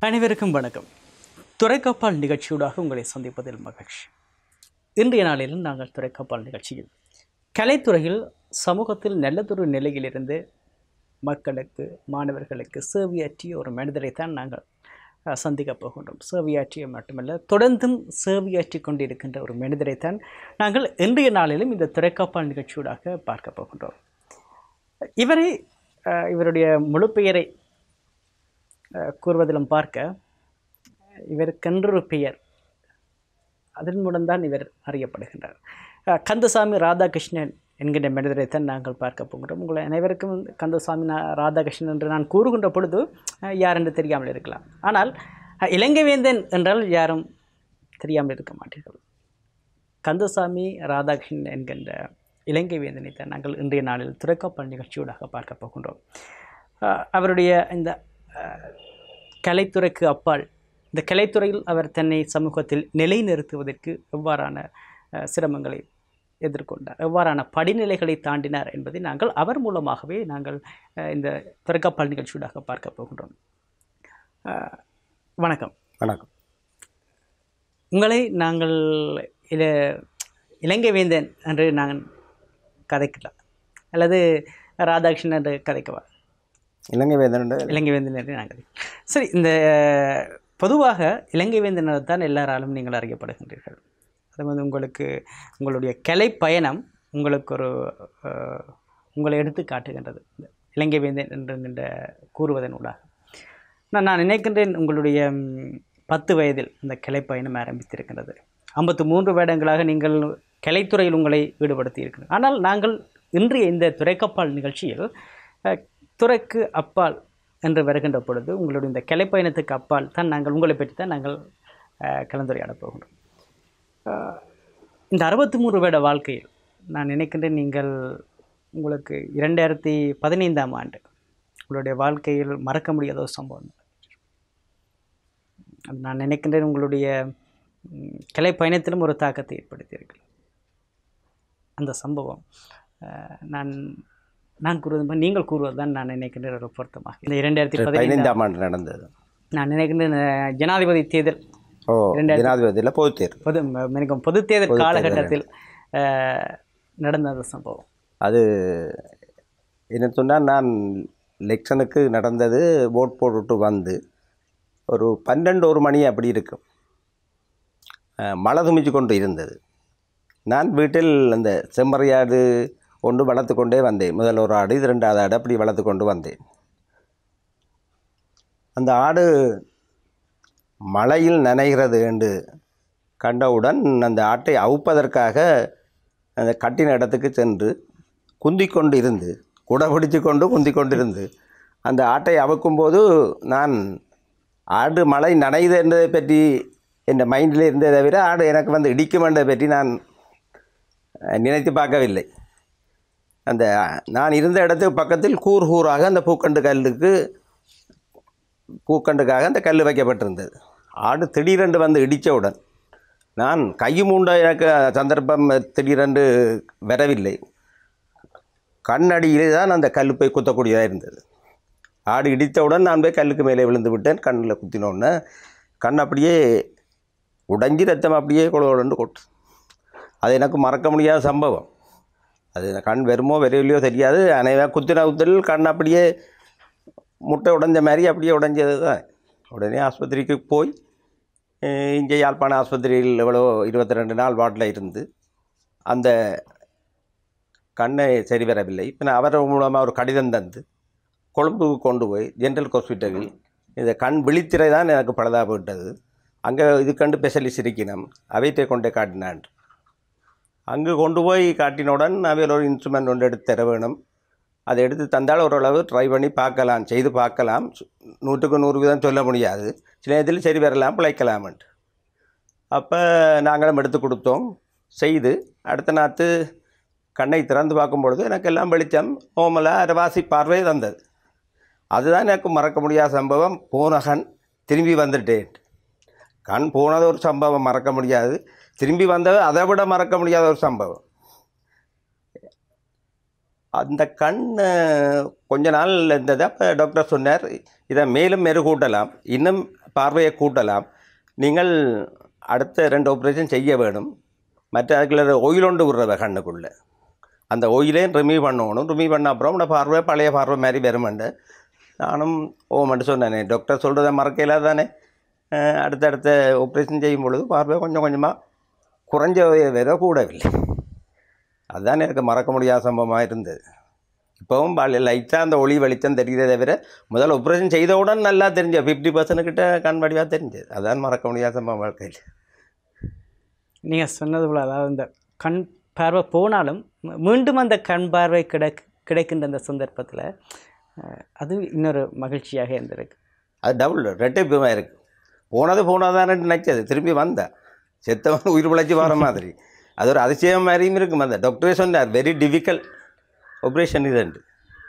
அனைவருக்கும் வணக்கம் துறைக்கப்பால் நிகழ்ச்சியூடாக உங்களை சந்திப்பதில் மகிழ்ச்சி இன்றைய நாளிலும் நாங்கள் துறைக்கப்பால் நிகழ்ச்சியில் கலைத்துறையில் சமூகத்தில் நல்லதொரு நிலையிலிருந்து மக்களுக்கு மாணவர்களுக்கு சேவையாற்றிய ஒரு மனிதரைத்தான் நாங்கள் அஹ், சந்திக்கப் போகின்றோம் சேவையாற்றிய மட்டுமல்ல தொடர்ந்தும் சேவையாற்றி கொண்டிருக்கின்ற ஒரு மனிதரைத்தான் நாங்கள் இன்றைய நாளிலும் இந்த துறைக்காப்பால் நிகழ்ச்சியூடாக பார்க்க போகின்றோம் இவரை அஹ், இவருடைய முழு பெயரை அஹ், கூறுவதிலும் பார்க்க இவருக்கென்றொரு பெயர் அதன் மூலம்தான் இவர் அறியப்படுகின்றார் அஹ், கந்தசாமி ராதாகிருஷ்ணன் என்கின்ற மனிதரைத்தான் நாங்கள் பார்க்க போகிறோம் உங்களை அனைவருக்கும் கந்தசாமி நா- ராதாகிருஷ்ணன் என்று நான் கூறுகின்ற பொழுது அஹ், யார் என்று தெரியாமல் இருக்கலாம் ஆனால் அஹ், இலங்கைவேந்தன் என்றால் யாரும் தெரியாமல் இருக்க மாட்டீர்கள் கந்தசாமி ராதாகிருஷ்ணன் என்கின்ற இலங்கை வேந்தனை தான் நாங்கள் இன்றைய நாளில் துறைக்காப்பல் நிகழ்ச்சியூடாக பார்க்க போகின்றோம் அஹ் அவருடைய இந்த அஹ், கலைத்துறைக்கு அப்பால் இந்த கலைத்துறையில் அவர் தன்னை சமூகத்தில் நிலைநிறுத்துவதற்கு எவ்வாறான அஹ், சிரமங்களை எதிர்கொண்டார் எவ்வாறான படிநிலைகளை தாண்டினார் என்பதை நாங்கள் அவர் மூலமாகவே நாங்கள் அஹ், இந்த துறைக்காப்பல் நிகழ்ச்சியூடாக பார்க்க போகின்றோம் அஹ், வணக்கம் வணக்கம் உங்களை நாங்கள் இல இலங்கை வேந்தன் என்று நாங்கள் கதைக்கலாம் அல்லது ராதாகிருஷ்ணன் என்று கதைக்கவா இலங்கை வேந்தன் இலங்கை வேந்தன் என்று நாங்கள் சரி இந்த பொதுவாக இலங்கை வேந்தன் தான் எல்லாராலும் நீங்கள் அறியப்படுகின்றீர்கள் அது வந்து உங்களுக்கு உங்களுடைய கலை பயணம் உங்களுக்கு ஒரு அஹ், உங்களை எடுத்து காட்டுகின்றது இந்த இலங்கை வேந்தன் என்கின்ற கூறுவதன் ஊடாக நான் நான் நினைக்கின்றேன் உங்களுடைய ம், பத்து வயதில் இந்த கலை பயணம் ஆரம்பித்திருக்கின்றது ஐம்பத்து மூன்று வருடங்களாக நீங்கள் கலைத்துறையில் உங்களை ஈடுபடுத்தி இருக்கிறீர்கள் ஆனால் நாங்கள் இன்றைய இந்த துறைக்கப்பால் நிகழ்ச்சியில் அஹ், துறைக்கு அப்பால் என்று வருகின்ற பொழுது உங்களுடைய இந்த கலை பயணத்துக்கு அப்பால் தான் நாங்கள் உங்களை பற்றி தான் நாங்கள் அஹ், கலந்துரையாடப் போகின்றோம் அஹ், இந்த அறுபத்தி மூன்று வருட வாழ்க்கையில் நான் நினைக்கின்றேன் நீங்கள் உங்களுக்கு இரண்டாயிரத்தி பதினைந்தாம் ஆண்டு உங்களுடைய வாழ்க்கையில் மறக்க முடியாத ஒரு சம்பவம் அது நான் நினைக்கின்றேன் உங்களுடைய ம், கலை பயணத்திலும் ஒரு தாக்கத்தை ஏற்படுத்தியிருக்கு அந்த சம்பவம் அஹ், நான் நான் கூறுவது மாதிரி நீங்கள் கூறுவது தான் நான் நினைக்கின்றேன் ஒரு பொருத்தமாக இந்த இரண்டாயிரத்தி பதினைந்து பதினைந்தாம் ஆண்டு நடந்தது நான் நினைக்கின்றேன் அஹ், ஜனாதிபதி தேர்தல் ஓ ஜனாதிபதியில் பொதுத் தேர்வு பொது மன்னிக்கவும் பொது தேர்தல் காலகட்டத்தில் அஹ், நடந்த அந்த சம்பவம் அது என்ன சொன்னால் நான் எலெக்ஷனுக்கு நடந்தது ஓட் போட்டுட்டு வந்து ஒரு பன்னெண்டு ஒரு மணி அப்படி இருக்கும் அஹ், மழை துமிச்சு கொண்டு இருந்தது நான் வீட்டில் அந்த செம்மறியாடு கொண்டு வளர்த்து கொண்டே வந்தேன் முதல் ஒரு ஆடு இது ரெண்டாவது ஆடு அப்படி வளர்த்து கொண்டு வந்தேன் அந்த ஆடு மழையில் நனைகிறது என்று கண்டவுடன் அந்த ஆட்டை அவுப்பதற்காக அந்த கட்டின இடத்துக்கு சென்று குந்திக் கொண்டு இருந்து குடை பிடிச்சு கொண்டு குந்திக் கொண்டிருந்து அந்த ஆட்டை அவுக்கும்போது நான் ஆடு மழை நனையுது என்பதை பற்றி என் மைண்டில் இருந்ததை தவிர ஆடு எனக்கு வந்து இடிக்கும் என்பதை பற்றி நான் அஹ், நினைத்து பார்க்கவில்லை அந்த நான் இருந்த இடத்துக்கு பக்கத்தில் கூர் கூறாக அந்த பூக்கண்டு கல்லுக்கு பூக்கண்டுக்காக அந்த கல் வைக்கப்பட்டிருந்தது ஆடு திடீரென்று வந்து இடித்தவுடன் நான் கையும் உண்ட எனக்கு சந்தர்ப்பம் திடீரென்று வரவில்லை கண்ணடியிலே தான் அந்த கல் போய் குத்தக்கூடியதாக இருந்தது ஆடு இடித்தவுடன் நான் போய் கல்லுக்கு மேலே விழுந்து விட்டேன் கண்ணில் குத்தினோடனே கண் அப்படியே உடைஞ்சி ரத்தம் அப்படியே கொழுன்னு கொட்டு அது எனக்கு மறக்க முடியாத சம்பவம் அது கண் வருமோ வரவில்லையோ தெரியாது அனைவரும் குத்தின குத்தல் கண் அப்படியே முட்டை உடைஞ்ச மாதிரி அப்படியே உடைஞ்சது தான் உடனே ஆஸ்பத்திரிக்கு போய் அஹ், இங்கே யாழ்ப்பாண ஆஸ்பத்திரியில் எவ்வளோ இருபத்தி ரெண்டு நாள் வார்டில் இருந்து அந்த கண்ணை சரி வரவில்லை இப்போ நான் அவர் மூலமாக ஒரு கடிதம் தந்து கொழும்புக்கு கொண்டு போய் ஜென்ரல் ஹாஸ்பிட்டலில் இந்த கண் விழித்திரை தான் எனக்கு பழுதாக போயிட்டது அங்கே இது கண்டு ஸ்பெஷலிஸ்ட் இருக்கணும் அவைத்தை கொண்டே காட்டினான் அங்கு கொண்டு போய் காட்டினவுடன் அவையில் ஒரு இன்ஸ்ட்ருமெண்ட் ஒன்று எடுத்து தர வேணும் அதை எடுத்து தந்தால் ஓரளவு ட்ரை பண்ணி பார்க்கலாம் செய்து பார்க்கலாம் சு- நூற்றுக்கு நூறு வீதம் சொல்ல முடியாது சில நேரத்தில் சரி வரலாம் பிழைக்கலாமன்ட்டு அப்போ நாங்களும் எடுத்து கொடுத்தோம் செய்து அடுத்த நாத்து கண்ணை திறந்து பார்க்கும் பொழுது எனக்கு எல்லாம் வெளிச்சம் ஓமலாக அரவாசி பார்வை தந்தது அதுதான் எனக்கு மறக்க முடியாத சம்பவம் போன கண் திரும்பி வந்துட்டேன் கண் போனது ஒரு சம்பவம் மறக்க முடியாது திரும்பி வந்தது அதை விட மறக்க முடியாத ஒரு சம்பவம் அந்த கண் அஹ், கொஞ்ச நாள் இருந்தது அப்போ டாக்டர் சொன்னார் இதை மேலும் மெருகூட்டலாம் இன்னும் பார்வையை கூட்டலாம் நீங்கள் அடுத்த ரெண்டு ஆப்ரேஷன் செய்ய வேணும் மற்ற அதுக்குள்ள ஒயில் ஒன்று விடுறவ கண்ணுக்குள்ளே அந்த ஒயிலையும் ரிமூவ் பண்ணணும் ரிமூவ் பண்ண அப்புறம் உன்னோட பார்வை பழைய பார்வை மாதிரி வருமெண்டு நானும் ஓமன்ட்டு சொன்னேனே டாக்டர் சொல்கிறத மறக்கையில தானே அஹ் அடுத்தடுத்த ஆப்ரேஷன் செய்யும் பொழுது பார்வை கொஞ்சம் கொஞ்சமாக குறைஞ்ச வர கூடவில்லை அதுதான் எனக்கு மறக்க முடியாத சம்பவமாக இருந்தது இப்போவும் லைட்டாக அந்த ஒளி வெளிச்சம் தெரியுதே தவிர முதல்ல ஆப்ரேஷன் செய்தவுடன் நல்லா தெரிஞ்ச ஃபிஃப்டி பர்சன்ட் கிட்ட கண் வடிவாக தெரிஞ்சது அதான் மறக்க முடியாத சம்பவம் வாழ்க்கையில் நீங்கள் சொன்னது போல் அதாவது இந்த கண் பார்வை போனாலும் மீ- மீண்டும் அந்த கண் பார்வை கிடைக் கிடைக்கின்ற அந்த சந்தர்ப்பத்தில் அது இன்னொரு மகிழ்ச்சியாக இருந்திருக்கு அது டபுள் ரெட்டைப்புமாக இருக்குது போனது போனதானே நினைச்சது திரும்பி வந்தேன் செத்தவன் உயிர் பிழைச்சி வர மாதிரி அது ஒரு அதிசயம் மாதிரியும் இருக்கும் அந்த டாக்டரே சொன்னார் வெரி டிஃபிகல்ட் ஆப்ரேஷன் இதுண்டு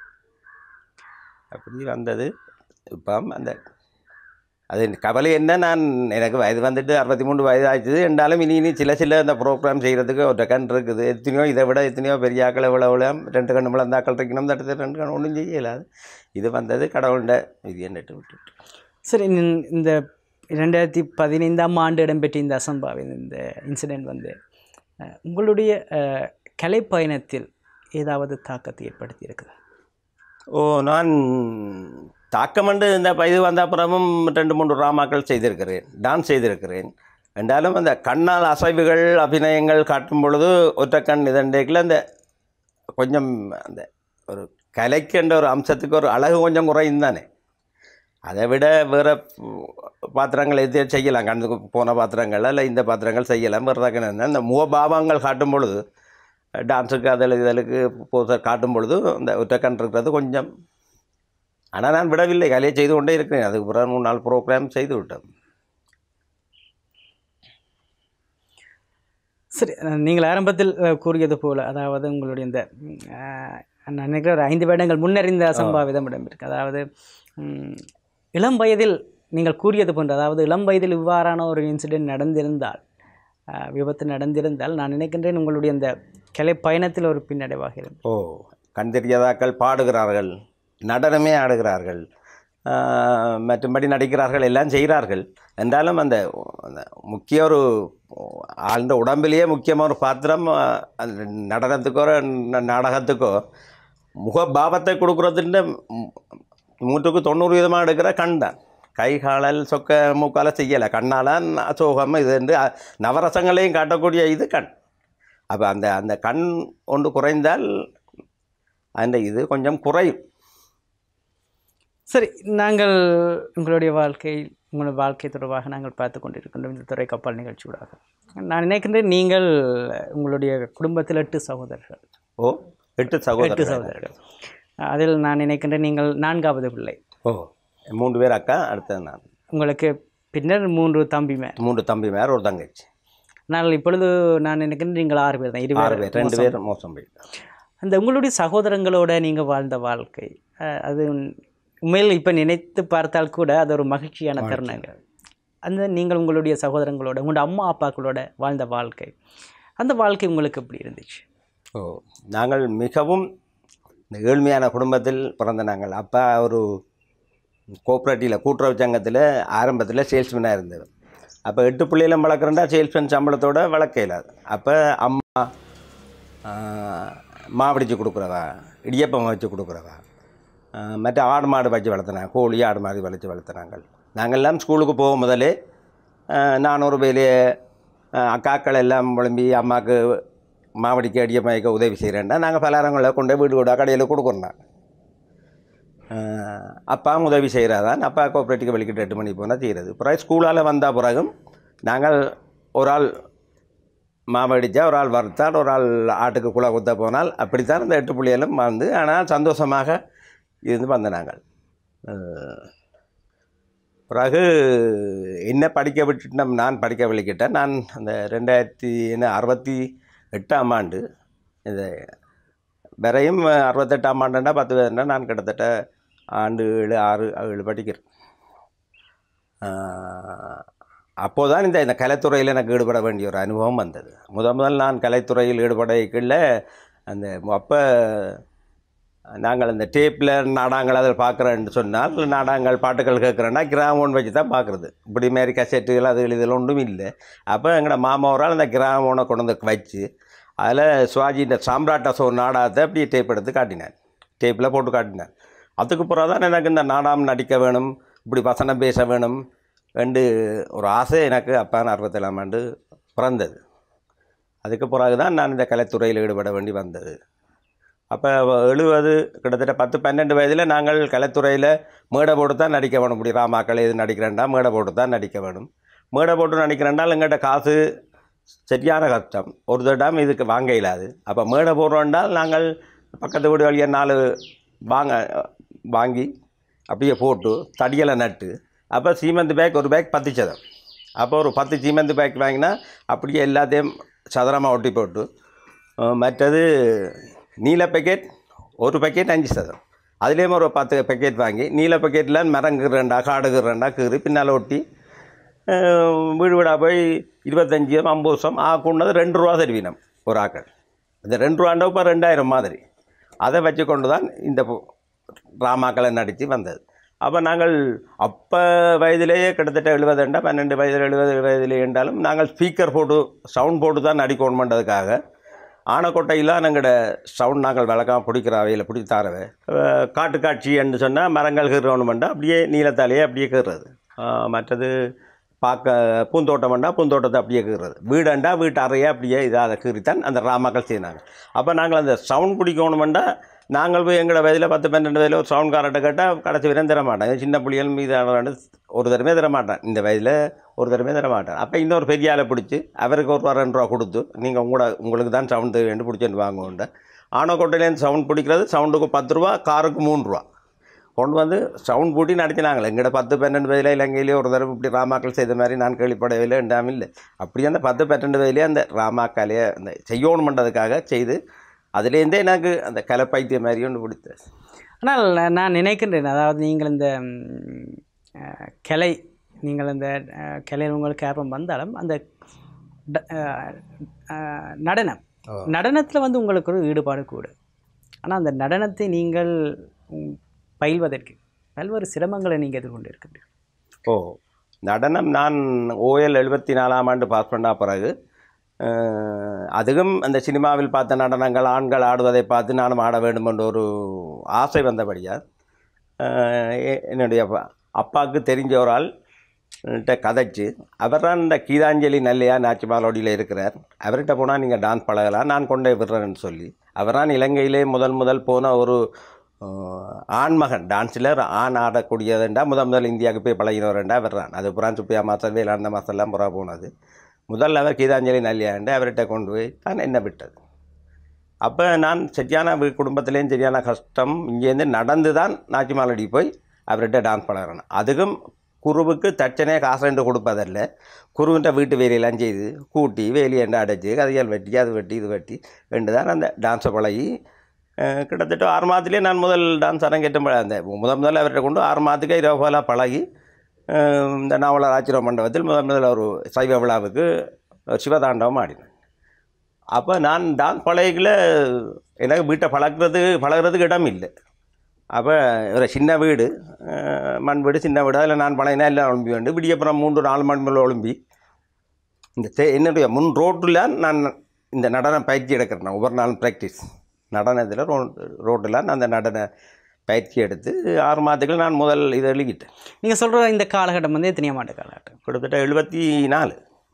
அப்படி வந்தது இப்போ அந்த அது கவலை என்ன நான் எனக்கு வயது வந்துட்டு அறுபத்தி மூணு வயது ஆச்சுது என்றாலும் இனி இனி சில சில அந்த ப்ரோக்ராம் செய்கிறதுக்கு ஒரு கண் இருக்குது எத்தனையோ இதை விட எத்தனையோ பெரிய ஆக்கள் எவ்வளோ எவ்வளோ ரெண்டு கண்ணு மிளந்தாக்கள் இருக்கணும் இந்த இடத்துல ரெண்டு கண் ஒன்றும் செய்யலாது இது வந்தது கடவுள்கிட்ட இது என்னட்டு விட்டுட்டு சரி இந்த- இந்த ரெண்டாயிரத்தி பதினைந்தாம் ஆண்டு இடம்பெற்ற இந்த அசம்பாவிதம் இந்த இன்சிடெண்ட் வந்து அஹ், உங்களுடைய அஹ், கலைப்பயணத்தில் ஏதாவது தாக்கத்தை ஏற்படுத்தி இருக்குதா ஓ நான் தாக்கமண்டு இந்த ப- இது வந்த அப்புறமும் ரெண்டு மூன்று ட்ராமாக்கள் செய்திருக்கிறேன் டான்ஸ் செய்திருக்கிறேன் என்றாலும் அந்த கண்ணால் அசைவுகள் அபிநயங்கள் காட்டும் பொழுது ஒற்றை கண் இதண்டேக்கில் அந்த கொஞ்சம் அந்த ஒரு கலைக்கின்ற ஒரு அம்சத்துக்கு ஒரு அழகு கொஞ்சம் குறையும் தானே அதை விட வேறு பாத்திரங்கள் எது செய்யலாம் கண்ணுக்கு போன பாத்திரங்கள் இல்லை இந்த பாத்திரங்கள் செய்யலாம் வேறு தக்கன இந்த முகபாவங்கள் காட்டும் பொழுது டான்ஸுக்கு அதில் இதழுக்கு போசர் காட்டும் பொழுது அந்த ஒற்றைக்கண் இருக்கிறது கொஞ்சம் ஆனால் நான் விடவில்லை கலையை செய்து கொண்டே இருக்கிறேன் அதுக்கு பிறகு மூணு நாள் ப்ரோக்ராம் செய்து விட்டேன் சரி அஹ், நீங்கள் ஆரம்பத்தில் அஹ், கூறியது போல அதாவது உங்களுடைய இந்த ம், அஹ், நான் நினைக்கிறேன் ஒரு ஐந்து வருடங்கள் முன்னர் இந்த அசம்பாவிதம் இடம்பெருக்கு அதாவது ம், இளம் வயதில் நீங்கள் கூறியது போன்று அதாவது இளம் வயதில் இவ்வாறான ஒரு இன்சிடென்ட் நடந்திருந்தால் அஹ், விபத்து நடந்திருந்தால் நான் நினைக்கின்றேன் உங்களுடைய இந்த கலை பயணத்தில் ஒரு பின்னடைவாக இருக்கும் ஓ கண் தெரியாதாக்கள் பாடுகிறார்கள் நடனமே ஆடுகிறார்கள் ஆஹ், மற்றும்படி நடிக்கிறார்கள் எல்லாம் செய்கிறார்கள் என்றாலும் அந்த அந்த முக்கிய ஒரு ஆழ்ந்த உடம்பிலேயே முக்கியமான ஒரு பாத்திரம் ஆஹ், அந்த நடனத்துக்கோ ந- நாடகத்துக்கோ முகபாவத்தை கொடுக்குறதுன்ற நூற்றுக்கு தொண்ணூறு விதமாக எடுக்கிற கண் தான் கை காலல் சொக்க மூக்கால செய்யலை கண்ணால் அசோகம் இது வந்து அ- நவரசங்களையும் காட்டக்கூடிய இது கண் அப்போ அந்த அந்த கண் ஒன்று குறைந்தால் அந்த இது கொஞ்சம் குறையும் சரி நாங்கள் உங்களுடைய வாழ்க்கை உங்களுடைய வாழ்க்கை தொடர்பாக நாங்கள் பார்த்து கொண்டிருக்கின்றோம் இந்த துறை கப்பல் நிகழ்ச்சியூடாக நான் நினைக்கின்றேன் நீங்கள் உங்களுடைய குடும்பத்தில் எட்டு சகோதரர்கள் ஓ எட்டு எட்டு சகோதரர்கள் சகோதரர்கள் அதில் நான் நினைக்கின்றேன் நீங்கள் நான்காவது பிள்ளை ஓ மூன்று பேர் அக்கா அடுத்தது நான் உங்களுக்கு பின்னர் மூன்று தம்பிமே மூன்று தம்பி மேர் ஒரு தங்கச்சி நான் இப்பொழுது நான் நினைக்கின்றேன் நீங்கள் ஆறு பேர் தான் இரு ஆறு பேர் பேர் ரெண்டு பேர் மோசம் போயிட்டாங்க அந்த உங்களுடைய சகோதரங்களோட நீங்கள் வாழ்ந்த வாழ்க்கை அஹ், அது உண்மையில் இப்போ நினைத்து பார்த்தால் கூட அது ஒரு மகிழ்ச்சியான தருணங்கள் அந்த நீங்கள் உங்களுடைய சகோதரங்களோட உங்களோட அம்மா அப்பாக்களோட வாழ்ந்த வாழ்க்கை அந்த வாழ்க்கை உங்களுக்கு எப்படி இருந்துச்சு ஓ நாங்கள் மிகவும் இந்த ஏழ்மையான குடும்பத்தில் பிறந்த நாங்கள் அப்பா ஒரு கோஆப்ரேட்டிவில் கூட்டுறவு சங்கத்தில் ஆரம்பத்தில் சேல்ஸ்மேனாக இருந்தது அப்போ எட்டு பிள்ளைகளும் வளர்க்குறேன்டா சேல்ஸ்மேன் சம்பளத்தோட வளர்க்க இயலாது அப்போ அம்மா ஆ, மாவடிச்சு கொடுக்குறவா இடியப்பம் வச்சு கொடுக்குறவா ஆ, மற்ற ஆடு மாடு வச்சு வளர்த்துனாங்க கோழி ஆடு மாடு வளைச்சு வளர்த்துனாங்க நாங்கள்லாம் ஸ்கூலுக்கு போகும் முதலே ஆ, நான் ஒரு வேலையை ஆ, அக்காக்கள் எல்லாம் விளம்பி அம்மாவுக்கு மாவடிக்கு அடியப்பம் வைக்க உதவி செய்கிறேன்னா நாங்கள் பலகாரங்களை கொண்டு போய் வீடு வீடாக கடையில் கொடுக்குறோம் ஆஹ் அப்பாவும் உதவி செய்கிறாதான் அப்பா கோஆப்ரேட்டிவ் வெளிக்கிட்டு எட்டு மணிக்கு போனால் செய்கிறது பிறகு ஸ்கூலால் வந்த பிறகும் நாங்கள் ஒரு ஆள் மாவடிச்சா ஒரு ஆள் வறுத்தால் ஒரு ஆள் ஆட்டுக்கு குலை குத்த போனால் அப்படித்தான் இந்த எட்டு புள்ளிகளும் வந்து ஆனால் சந்தோஷமாக இருந்து வந்த நாங்கள் ஆஹ் பிறகு என்ன படிக்க விட்டுட்டோம் நான் படிக்க வெளிக்கிட்டேன் நான் அந்த ரெண்டாயிரத்தி என்ன அறுபத்தி எட்டாம் ஆண்டு இந்த வரையும் அறுபத்தெட்டாம் ஆண்டுண்டா பத்து பேருண்டா நான் கிட்டத்தட்ட ஆண்டு ஏழு ஆறு ஏழு படிக்கிறேன் அப்போது தான் இந்த இந்த கலைத்துறையில் எனக்கு ஈடுபட வேண்டிய ஒரு அனுபவம் வந்தது முத முதல் நான் கலைத்துறையில் ஈடுபடக்குள்ள அந்த அப்போ நாங்கள் இந்த டேப்பில் நாடகங்கள் அதில் பார்க்குறேன்னு சொன்னால் நாடகங்கள் பாட்டுகள் கேட்குறேன்னா கிராமோன் வச்சு தான் பார்க்குறது இப்படி மாரி கசெட்டுகள் அது இதில் ஒன்றும் இல்லை அப்போ எங்களோட மாமா ஒரு ஆள் அந்த கிராமோனை கொண்டு வந்து வச்சு அதில் சிவாஜி இந்த சாம்ராட்ட சோ நாடகத்தை அப்படியே டேப் எடுத்து காட்டினார் டேப்பில் போட்டு காட்டினார் அதுக்கு பிறகு தான் எனக்கு இந்த நாடகம் நடிக்க வேணும் இப்படி வசனம் பேச வேணும் ரெண்டு ஒரு ஆசை எனக்கு அப்பான அறுபத்தேழாம் ஆண்டு பிறந்தது அதுக்கு பிறகு தான் நான் இந்த கலைத்துறையில் ஈடுபட வேண்டி வந்தது அப்போ எழுபது கிட்டத்தட்ட பத்து பன்னெண்டு வயதில் நாங்கள் கலைத்துறையில் மேடை போட்டு தான் நடிக்க வேணும் இப்படி ராமாக்கள் எது நடிக்கிறேன்டா மேடை போட்டு தான் நடிக்க வேணும் மேடை போட்டு நடிக்கிறேன்டால் எங்கிட்ட காசு சரியான கஷ்டம் ஒரு தடம் இதுக்கு வாங்க இயலாது அப்போ மேடை போடுறோன்றால் நாங்கள் பக்கத்து வீடு வழியாக நாலு வாங்க வாங்கி அப்படியே போட்டு தடியலை நட்டு அப்போ சீமெண்ட் பேக் ஒரு பேக் பத்து சதம் அப்போ ஒரு பத்து சீமெண்ட் பேக் வாங்கினா அப்படியே எல்லாத்தையும் சதுரமாக ஒட்டி போட்டு அஹ் மற்றது நீல பேக்கெட் ஒரு பேக்கெட் அஞ்சு சதம் அதுலேயும் ஒரு பத்து பேக்கெட் வாங்கி நீல பேக்கெட்டில் மரங்குறேன்டா காடுகிறேன்டா கீறி பின்னால் ஒட்டி அஹ் வீடு வீடாக போய் இருபத்தஞ்சி ஐம்பது வருஷம் ஆ கொண்டது ரெண்டு ரூபா தருவினம் ஒரு ஆக்கள் இந்த ரெண்டு ரூபாண்டா இப்போ ரெண்டாயிரம் மாதிரி அதை வச்சு கொண்டு தான் இந்த பு- டிராமாக்களை நடித்து வந்தது அப்போ நாங்கள் அப்போ வயதிலேயே கிட்டத்தட்ட எழுபதுண்டா பன்னெண்டு வயதில் எழுபது வயதிலே என்றாலும் நாங்கள் ஸ்பீக்கர் போட்டு சவுண்ட் போட்டு தான் நடிக்கணுமென்றதுக்காக ஆனக்கோட்டையில் எங்களோட சவுண்ட் நாங்கள் வழக்கம் பிடிக்கிற அவையில் பிடிச்சி தாரவை அஹ் காட்டு காட்சி என்று சொன்னால் மரங்கள் கீறணுமெண்டா அப்படியே நீளத்தாலேயே அப்படியே கீறுறது அஹ் மற்றது பார்க்க பூந்தோட்டம் வேண்டா பூந்தோட்டத்தை அப்படியே கீறுறது வீடண்டா வீட்டு அறையை அப்படியே இதாக கீறித்தான் அந்த ராமாக்கள் செய்தாங்க அப்போ நாங்கள் அந்த சவுண்ட் பிடிக்கணுமெண்டா நாங்கள் போய் எங்களோட வயதில் பத்து பன்னெண்டு வயதில் ஒரு சவுண்ட் காரட்டை கேட்டால் கடைசி வரையும் தர மாட்டேன் இது சின்ன புள்ளிகள் மீது ஒரு தடவை தர மாட்டேன் இந்த வயதில் ஒரு தடவை தர மாட்டேன் அப்போ இன்னொரு பெரிய ஆளை பிடிச்சி அவருக்கு ஒரு ரூபா ரெண்டு ரூபா கொடுத்து நீங்கள் உங்களோட உங்களுக்கு தான் சவுண்ட் தேவைன்னு பிடிச்சிட்டு வாங்குவோண்ட ஆனக்கோட்டையிலேருந்து சவுண்ட் பிடிக்கிறது சவுண்டுக்கு பத்து ரூபா காருக்கு மூணு ரூபா கொண்டு வந்து சவுண்ட் பூட்டி நடத்தினாங்களே எங்கள்கிட்ட பத்து பன்னெண்டு வயதில் இலங்கையிலே ஒரு தடவை இப்படி ராமாக்கள் செய்த மாதிரி நான் கேள்விப்படவில்லை என்றாமல் இல்லை அப்படியே அந்த பத்து பன்னெண்டு வயதிலே அந்த ராமாக்கலையை அந்த செய்யணும் பண்ணுறதுக்காக செய்து அதுலேருந்தே எனக்கு அந்த கலை பைத்தியம் மாதிரி ஒன்று பிடித்தது ஆனால் நான் நினைக்கின்றேன் அதாவது நீங்கள் இந்த ம், அஹ், கலை நீங்கள் இந்த அஹ், கலையில் உங்களுக்கு ஆர்வம் வந்தாலும் அந்த ட- அஹ், அஹ், நடனம் நடனத்தில் வந்து உங்களுக்கு ஒரு ஈடுபாடு கூட ஆனால் அந்த நடனத்தை நீங்கள் ம், பயில்வதற்கு பல்வேறு சிரமங்களை நீங்கள் எதிர்கொண்டு இருக்கின்றீர்கள் ஓ நடனம் நான் ஓஎல் எழுபத்தி நாலாம் ஆண்டு பாஸ் பண்ண பிறகு அஹ், அதுவும் அந்த சினிமாவில் பார்த்த நடனங்கள் ஆண்கள் ஆடுவதை பார்த்து நானும் ஆட வேண்டும் என்ற ஒரு ஆசை வந்தபடியால் அஹ், எ- என்னுடைய அப்பா- அப்பாவுக்கு தெரிஞ்ச ஒரு ஆள் கிட்ட கதைச்சு அவர் தான் இந்த கீதாஞ்சலி நல்லையா நாச்சிமாலோடியில் இருக்கிறார் அவர்கிட்ட போனால் நீங்கள் டான்ஸ் பழகலாம் நான் கொண்டே விடுறேன்னு சொல்லி அவர் தான் இலங்கையிலே முதல் முதல் போன ஒரு அஹ், ஆண்மகன் டான்ஸில் ஆண் ஆடக்கூடியதுண்டா முதல் முதல் இந்தியாவுக்கு போய் பழகினவர்ண்டா அவர் தான் அது புறான் சுப்பியா மாஸ்டர் வேலாண்ட மாஸ்டர்லாம் புறா போனது முதல்ல அவர் கீதாஞ்சலி நல்லியாண்டு அவர்கிட்ட கொண்டு போய் தான் என்ன விட்டது அப்போ நான் சரியான வீ- குடும்பத்திலேயும் சரியான கஷ்டம் இங்கேருந்து நடந்து தான் நாச்சிமாலடி போய் அவர்கிட்ட டான்ஸ் பழகிறேன் அதுக்கும் குருவுக்கு தட்சணே காசு கொடுப்பதல்ல குருவின்ற வீட்டு வேலையெல்லாம் செய்து கூட்டி வேலியண்டு அடைச்சி கதைகள் வெட்டி அது வெட்டி இது வெட்டி ரெண்டு தான் அந்த டான்ஸை பழகி அஹ், கிட்டத்தட்ட ஆறு மாதத்துலேயே நான் முதல் டான்ஸ் அரங்கேற்றம் ப- அந்த முதல் முதல்ல அவர்கிட்ட கொண்டு ஆறு மாதத்துக்கு இரவு போல பழகி அஹ், இந்த நாவலர் ஆச்சிரம் மண்டபத்தில் முதல் முதல்ல ஒரு சைவ விழாவுக்கு சிவதாண்டவம் ஆடினேன் அப்போ நான் டான்ஸ் பழகிக்கல எனக்கு வீட்டை பழக்கிறது பழகிறதுக்கு இடம் இல்லை அப்போ ஒரு சின்ன வீடு அஹ், மண் வீடு சின்ன வீடு அதில் நான் பழகினா எல்லாம் ஒழும்பி வேண்டு விடியப்புறம் மூன்று நாலு மணி மேலே ஒழும்பி இந்த தே என்னுடைய முன் ரோட்டில் நான் இந்த நடன பயிற்சி எடுக்கிறேன் ஒவ்வொரு நாளும் ப்ராக்டிஸ் நடனத்தில் ரோ ரோட்டில் நான் அந்த நடன பயிற்சி எடுத்து ஆறு மாதத்துக்கு நான் முதல் இதை எழுதிட்டேன் நீங்கள் சொல்கிற இந்த காலகட்டம் வந்து எத்தனையாம் ஆண்டு காலகட்டம் கிட்டத்தட்ட எழுபத்தி நாலு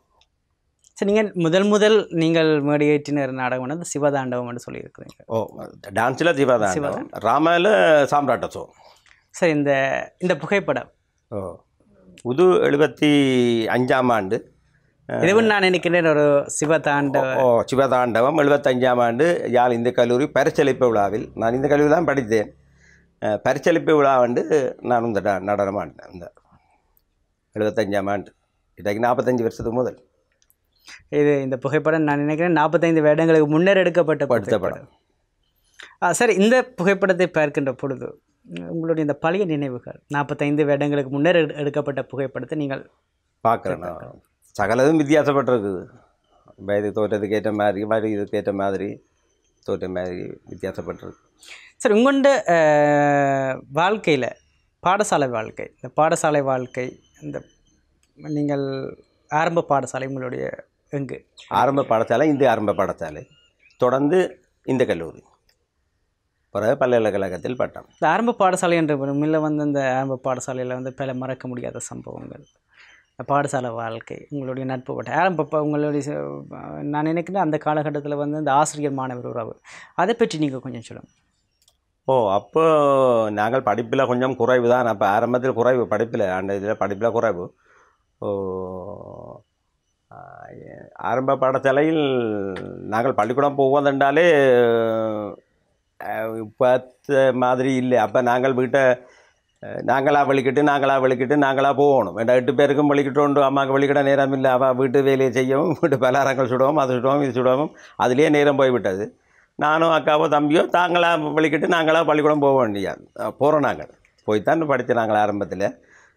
சரி நீங்கள் முதல் முதல் நீங்கள் மேடையேற்றினர் நாடகம் வந்து சிவதாண்டவம் என்று சொல்லியிருக்கிறீங்க ஓ டான்ஸில் சிவாதான் ராமாவில் சாம்ராட்ட சோ சரி இந்த இந்த புகைப்படம் ஓ புது எழுபத்தி அஞ்சாம் ஆண்டு இதுவும் நான் நினைக்கிறேன் ஒரு சிவதாண்டவ ஓ சிவதாண்டவம் எழுபத்தஞ்சாம் ஆண்டு யாழ் இந்து கல்லூரி பரிசளிப்பு விழாவில் நான் இந்த கல்லூரி தான் படித்தேன் அஹ், பரிசளிப்பு விழா வந்து நான் இந்த ட- நடனம் ஆடினேன் இந்த எழுபத்தஞ்சாம் ஆண்டு இன்றைக்கு நாற்பத்தஞ்சு வருஷத்துக்கு முதல் இது இந்த புகைப்படம் நான் நினைக்கிறேன் நாற்பத்தைந்து வருடங்களுக்கு முன்னர் எடுக்கப்பட்ட படுத்த புகைப்படம். ஆ சரி இந்த புகைப்படத்தை பார்க்கின்ற பொழுது உங்களுடைய இந்த பழைய நினைவுகள் நாற்பத்தைந்து வருடங்களுக்கு முன்னர் எடு- எடுக்கப்பட்ட புகைப்படத்தை நீங்கள் பார்க்குறேன் நான் சகலதும் வித்தியாசப்பட்டிருக்குது வயது தோற்றத்துக்கு ஏற்ற மாதிரி வயது இதுக்கு ஏற்ற மாதிரி தோற்ற மாதிரி வித்தியாசப்பட்டிருக்கு சரி உங்கள்ட வாழ்க்கையில் பாடசாலை வாழ்க்கை இந்த பாடசாலை வாழ்க்கை இந்த நீங்கள் ஆரம்ப பாடசாலை உங்களுடைய எங்கு ஆரம்ப பாடசாலை இந்து ஆரம்ப பாடசாலை தொடர்ந்து இந்த கல்லூரி பிறகு பல்கலைக்கழகத்தில் பட்டம் இந்த ஆரம்ப பாடசாலை என்ற முன்ன வந்து இந்த ஆரம்ப பாடசாலையில் வந்து பல மறக்க முடியாத சம்பவங்கள் இந்த பாடசாலை வாழ்க்கை உங்களுடைய நட்பு வட்டம் ஆரம்ப ப- உங்களுடைய ச- நான் நினைக்கிறேன் அந்த காலகட்டத்தில் வந்து இந்த ஆசிரியர் மாணவர் உறவு அதை பற்றி நீங்கள் கொஞ்சம் சொல்லுங்கள் ஓ அப்போ நாங்கள் படிப்பில் கொஞ்சம் குறைவு தான் அப்போ ஆரம்பத்தில் குறைவு படிப்பில் அந்த இதில் படிப்பில் குறைவு ஓ ஆ, எ- ஆரம்ப பாடசாலையில் நாங்கள் பள்ளிக்கூடம் போவதென்றாலே இப்போ மாதிரி இல்லை அப்போ நாங்கள் வீட்டை அஹ், நாங்களா வலிக்கிட்டு நாங்களா வலிக்கிட்டு நாங்களா போகணும் வேண்டாம் எட்டு பேருக்கும் வலிக்கிட்டு உண்டு அம்மாவுக்கு வலிக்கிட நேரம் இல்லை அவள் வீட்டு வேலையை செய்யவும் வீட்டு பலகாரங்கள் சுடவும் அது சுடவும் இது சுடவும் அதுலேயே நேரம் போய்விட்டது நானும் அக்காவோ தம்பியோ தாங்களா வலிக்கிட்டு நாங்களா பள்ளிக்கூடம் போக வேண்டிய போகிறோம் நாங்கள் போய்த்தான் படித்தோம் நாங்கள் ஆரம்பத்தில்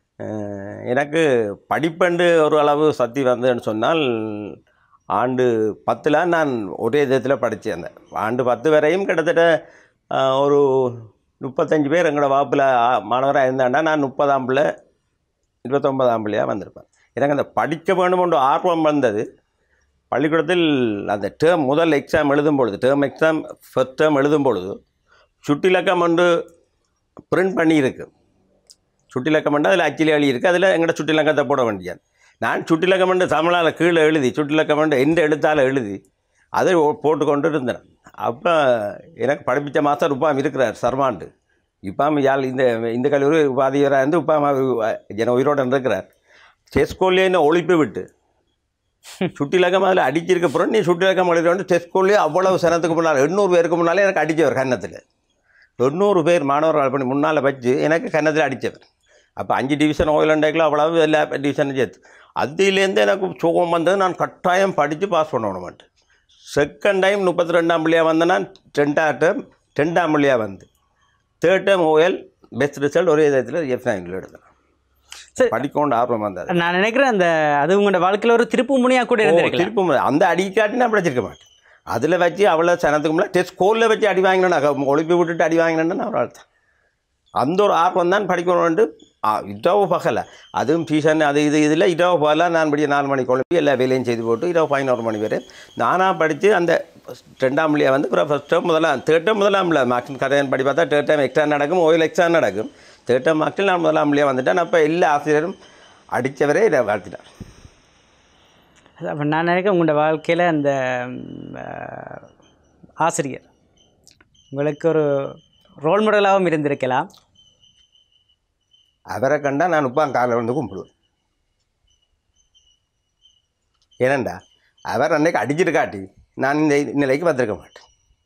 அஹ், எனக்கு படிப்பண்டு ஒரு அளவு சக்தி வந்ததுன்னு சொன்னால் ஆண்டு பத்தில் நான் ஒரே விதத்தில் படித்தேன் அந்த ஆண்டு பத்து வரையும் கிட்டத்தட்ட அஹ், ஒரு முப்பத்தஞ்சு பேர் எங்களோட வகுப்பில் மாணவராக இருந்தாண்டா நான் முப்பதாம் பிள்ளை இருபத்தொன்பதாம் பிள்ளையாக வந்திருப்பேன் எனக்கு அந்த படிக்க வேண்டும் என்ற ஆர்வம் வந்தது பள்ளிக்கூடத்தில் அந்த டேர்ம் முதல் எக்ஸாம் எழுதும் பொழுது டேர்ம் எக்ஸாம் ஃபஸ்ட் டேர்ம் எழுதும் பொழுது சுட்டிலக்கம் ஒன்று பிரிண்ட் பண்ணியிருக்கு சுட்டிலக்கம் பண்ணி அதில் அச்சில் எழுதியிருக்கு அதில் எங்கள்ட சுட்டிலக்கத்தை போட வேண்டியது நான் சுட்டிலக்கம் பண்ணி தமிழால் கீழே எழுதி சுட்டிலக்கம் பண்ணி எந்த எழுத்தால் எழுதி அதை ஓ- போட்டுக்கொண்டு இருந்தேன் அப்போ எனக்கு படிப்பித்த மாதம் உப்பாம் இருக்கிறார் சர்மாண்டு இப்பாம் யாழ் இந்த இந்த கல்லூரி உபாதியராக இருந்து உப்பாம் ஜன உயிரோடு இருக்கிறார் செஸ்கோல்லே என்ன ஒழிப்பு விட்டு சுட்டிலக்கம் அதில் அடிச்சிருக்க பிறகு நீ சுட்டிலக்கம் எழுதி வந்து செஸ்கோல்லே அவ்வளவு சனத்துக்கு முன்னால் எண்ணூறு பேருக்கு முன்னாலே எனக்கு அடித்தவர் கன்னத்தில் தொண்ணூறு பேர் மாணவர்கள் பண்ணி முன்னால் வச்சு எனக்கு கன்னத்தில் அடித்தவர் அப்போ அஞ்சு டிவிஷன் ஓயில் அண்டேக்கில் அவ்வளவு எல்லா டிவிஷனும் சேர்த்து அதுலேருந்து எனக்கு சுகம் வந்தது நான் கட்டாயம் படித்து பாஸ் பண்ணணும் செகண்ட் டைம் முப்பத்தி ரெண்டாம் பிள்ளையாக வந்தேன் நான் ரெண்டாம் டேர்ம் ரெண்டாம் பிள்ளையாக வந்து third term OL best result ஒரே விதத்தில் எஃப் நைனில் எடுத்தேன் சரி. படிக்கொண்டு ஆர்வம் வந்தது நான் நினைக்கிறேன் அந்த அது உங்களோட வாழ்க்கையில் ஒரு திருப்பு முனையாக கூட இருந்திருக்கலாம் திருப்பி மு- அந்த அடிக்காட்டி நான் படிச்சிருக்க மாட்டேன் அதில் வச்சு அவ்வளோ சனத்துக்கு முன்னாடி டெஸ்ட் ஸ்கூலில் வச்சு அடி வாங்கினேன் ஒழிப்பு விட்டுட்டு அடி வாங்கினேன்னு நான் ஒரு ஆள் தான் அந்த ஒரு ஆர்வம் தான் படிக்கணும்னு இரவு பகல அதுவும் டியூஷன் அது இது இதில் இரவு பகல நான் படிக்க நாலு மணிக்கு குழம்பி எல்லா வேலையும் செய்து போட்டு இரவு பதினோரு மணி வரை நானாக படித்து அந்த ரெண்டாம் பிள்ளையை வந்து அப்புறம் ஃபஸ்ட் டைம் முதலாம் தேர்ட் டைம் முதலாம் பிள்ளை மார்க்ஸ் கரையான் படி பார்த்தா தேர்ட் டைம் எக்ஸாம் நடக்கும் ஓயில் எக்ஸாம் நடக்கும் தேர்ட் டைம் மார்க்ஸில் நான் முதலாம் பிள்ளையாக வந்துட்டேன் அப்போ எல்லா ஆசிரியரும் அடித்தவரே இதை வாழ்த்தினார் அப்போ நான் நினைக்கிறேன் உங்களோட வாழ்க்கையில் அந்த ம், அஹ், ஆசிரியர் உங்களுக்கு ஒரு ரோல் மாடலாகவும் இருந்திருக்கலாம் அவரை கண்டா நான் உப்பான் காலில் வந்து கும்பிடுவேன் ஏனண்டா அவர் அன்னைக்கு அடிச்சிருக்காட்டி நான் இந்த நிலைக்கு வந்திருக்க மாட்டேன்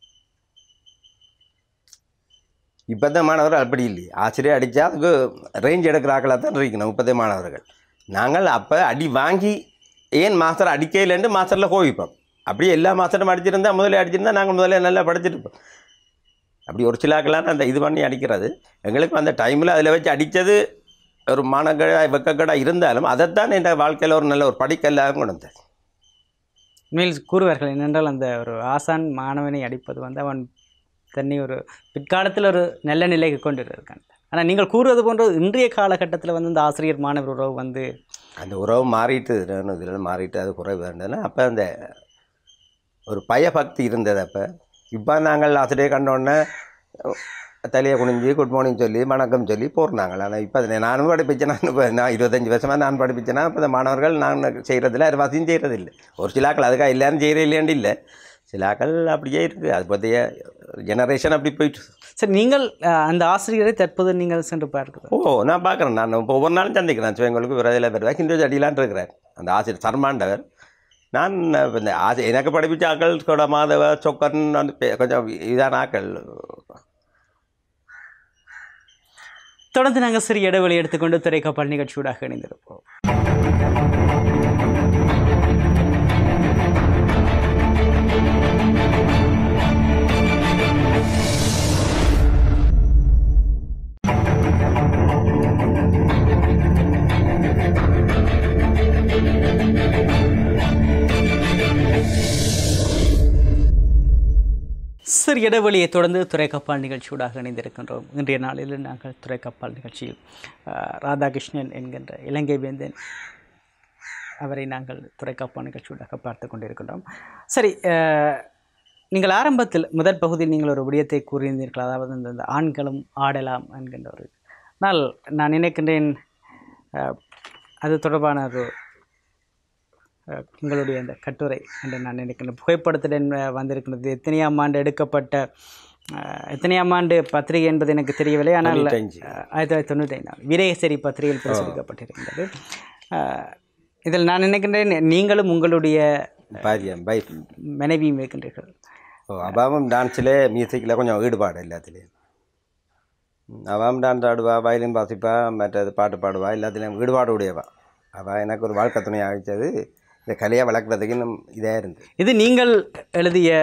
இப்போதான் மாணவர்கள் அப்படி இல்லையே ஆசிரியர் அடித்தா அதுக்கு ரேஞ்ச் எடுக்கிற ஆக்களாக தான் இருக்கணும் இப்போதே மாணவர்கள் நாங்கள் அப்போ அடி வாங்கி ஏன் மாஸ்டர் அடிக்கலைன்ட்டு மாஸ்டரில் கோவிப்போம் அப்படியே எல்லா மாஸ்டரும் அடிச்சிருந்தா முதல்ல அடிச்சிருந்தா நாங்கள் முதல்ல நல்லா படிச்சிருப்போம் அப்படி ஒரு சிலாக்கெல்லாம் அந்த இது பண்ணி அடிக்கிறது எங்களுக்கு அந்த டைமில் அதில் வச்சு அடித்தது ஒரு மானக்கடா வெக்கக்கடா இருந்தாலும் அதைத்தான் என் வாழ்க்கையில் ஒரு நல்ல ஒரு படிக்கல்லாக கொண்டு வந்தேன் மேல் கூறுவார்கள் என்னென்றால் அந்த ஒரு ஆசான் மாணவனை அடிப்பது வந்து அவன் தன்னை ஒரு பிற்காலத்தில் ஒரு நல்ல நிலைக்கு கொண்டு இருக்கான் ஆனால் நீங்கள் கூறுவது போன்ற இன்றைய காலகட்டத்தில் வந்து இந்த ஆசிரியர் மாணவர் உறவு வந்து அந்த உறவு மாறிட்டு இதில் மாறிட்டு அது குறைவு இருந்ததுன்னா அப்போ அந்த ஒரு பயபக்தி இருந்தது அப்போ இப்போ நாங்கள் ஆசிரியர் கண்டோடனே தலையை குனிஞ்சு குட் மார்னிங் சொல்லி வணக்கம் சொல்லி போடுறாங்க ஆனால் இப்போ அதை நானும் படிப்பிச்சேன்னா இப்போ நான் இருபத்தஞ்சி வருஷமாக நான் படிப்பிச்சேன்னா இப்போ இந்த மாணவர்கள் நான் செய்கிறதில்ல அது வசதியும் செய்கிறதில்லை ஒரு சிலாக்கள் அதுக்காக எல்லாரும் செய்கிற இல்லையாண்டு இல்லை சிலாக்கள் அப்படியே இருக்குது அது பற்றிய ஜெனரேஷன் அப்படி போயிட்டு சரி நீங்கள் அஹ், அந்த ஆசிரியரை தற்போது நீங்கள் சென்று பார்க்குது ஓ நான் பார்க்குறேன் நான் இப்போ ஒவ்வொரு நாளும் சந்திக்கிறேன் சிவங்களுக்கு விரதில் வருவேன் கிண்டோஜ் அடிலான் இருக்கிறார் அந்த ஆசிரியர் சர்மாண்டவர் நான் இப்ப இந்த ஆசி எனக்கு படிப்பிச்ச ஆக்கள் கூட மாதவ சொக்கன் அந்த பே- கொஞ்சம் இதான ஆக்கள் தொடர்ந்து நாங்கள் சிறிய இடைவெளி எடுத்துக்கொண்டு திரைக்கப்பல் நிகழ்ச்சியூடாக இணைந்திருப்போம் சரி இடைவெளியை தொடர்ந்து துறைக்கப்பால் நிகழ்ச்சியூடாக இணைந்திருக்கின்றோம் இன்றைய நாளில் நாங்கள் துறைக்கப்பால் நிகழ்ச்சியில் அஹ், ராதாகிருஷ்ணன் என்கின்ற இலங்கை வேந்தன் அவரை நாங்கள் துறைக்கப்பால் நிகழ்ச்சியூடாக பார்த்து கொண்டிருக்கின்றோம் சரி அஹ், நீங்கள் ஆரம்பத்தில் முதல் பகுதியில் நீங்கள் ஒரு விடயத்தை கூறியிருந்தீர்கள் அதாவது இந்த இந்த ஆண்களும் ஆடலாம் என்கின்ற ஒரு ஆனால் நான் நினைக்கின்றேன் அஹ், அது தொடர்பான ஒரு அஹ், உங்களுடைய அந்த கட்டுரை என்று நான் நினைக்கிறேன் புகைப்படத்துடன் அஹ், வந்திருக்கிறது எத்தனையாம் ஆண்டு எடுக்கப்பட்ட அஹ், எத்தனையாம் ஆண்டு பத்திரிகை என்பது எனக்கு தெரியவில்லை ஆனால் தொண்ணூத்தஞ்சு. அஹ், ஆயிரத்தி தொள்ளாயிரத்தி தொண்ணூற்றி ஐந்தாம் வீரேசரி பத்திரிகையில் பிரசுரிக்கப்பட்டிருக்கின்றது அஹ், இதில் நான் நினைக்கின்றேன் நீங்களும் உங்களுடைய பாரியம் பை மனைவியும் இருக்கின்றீர்கள் ஓ அவாவும் டான்ஸில் மியூசிக்கில் கொஞ்சம் ஈடுபாடு எல்லாத்துலேயும் ம், அவாவும் டான்ஸ் ஆடுவா வயலின் வாசிப்பா மற்றது பாட்டு பாடுவா எல்லாத்துலேயும் ஈடுபாடு உடையவா அவள் எனக்கு ஒரு வாழ்க்கை துணை ஆகிச்சது இந்த கலையை வளர்க்குறதுக்கு இன்னும் இதாக இருந்து இது நீங்கள் எழுதிய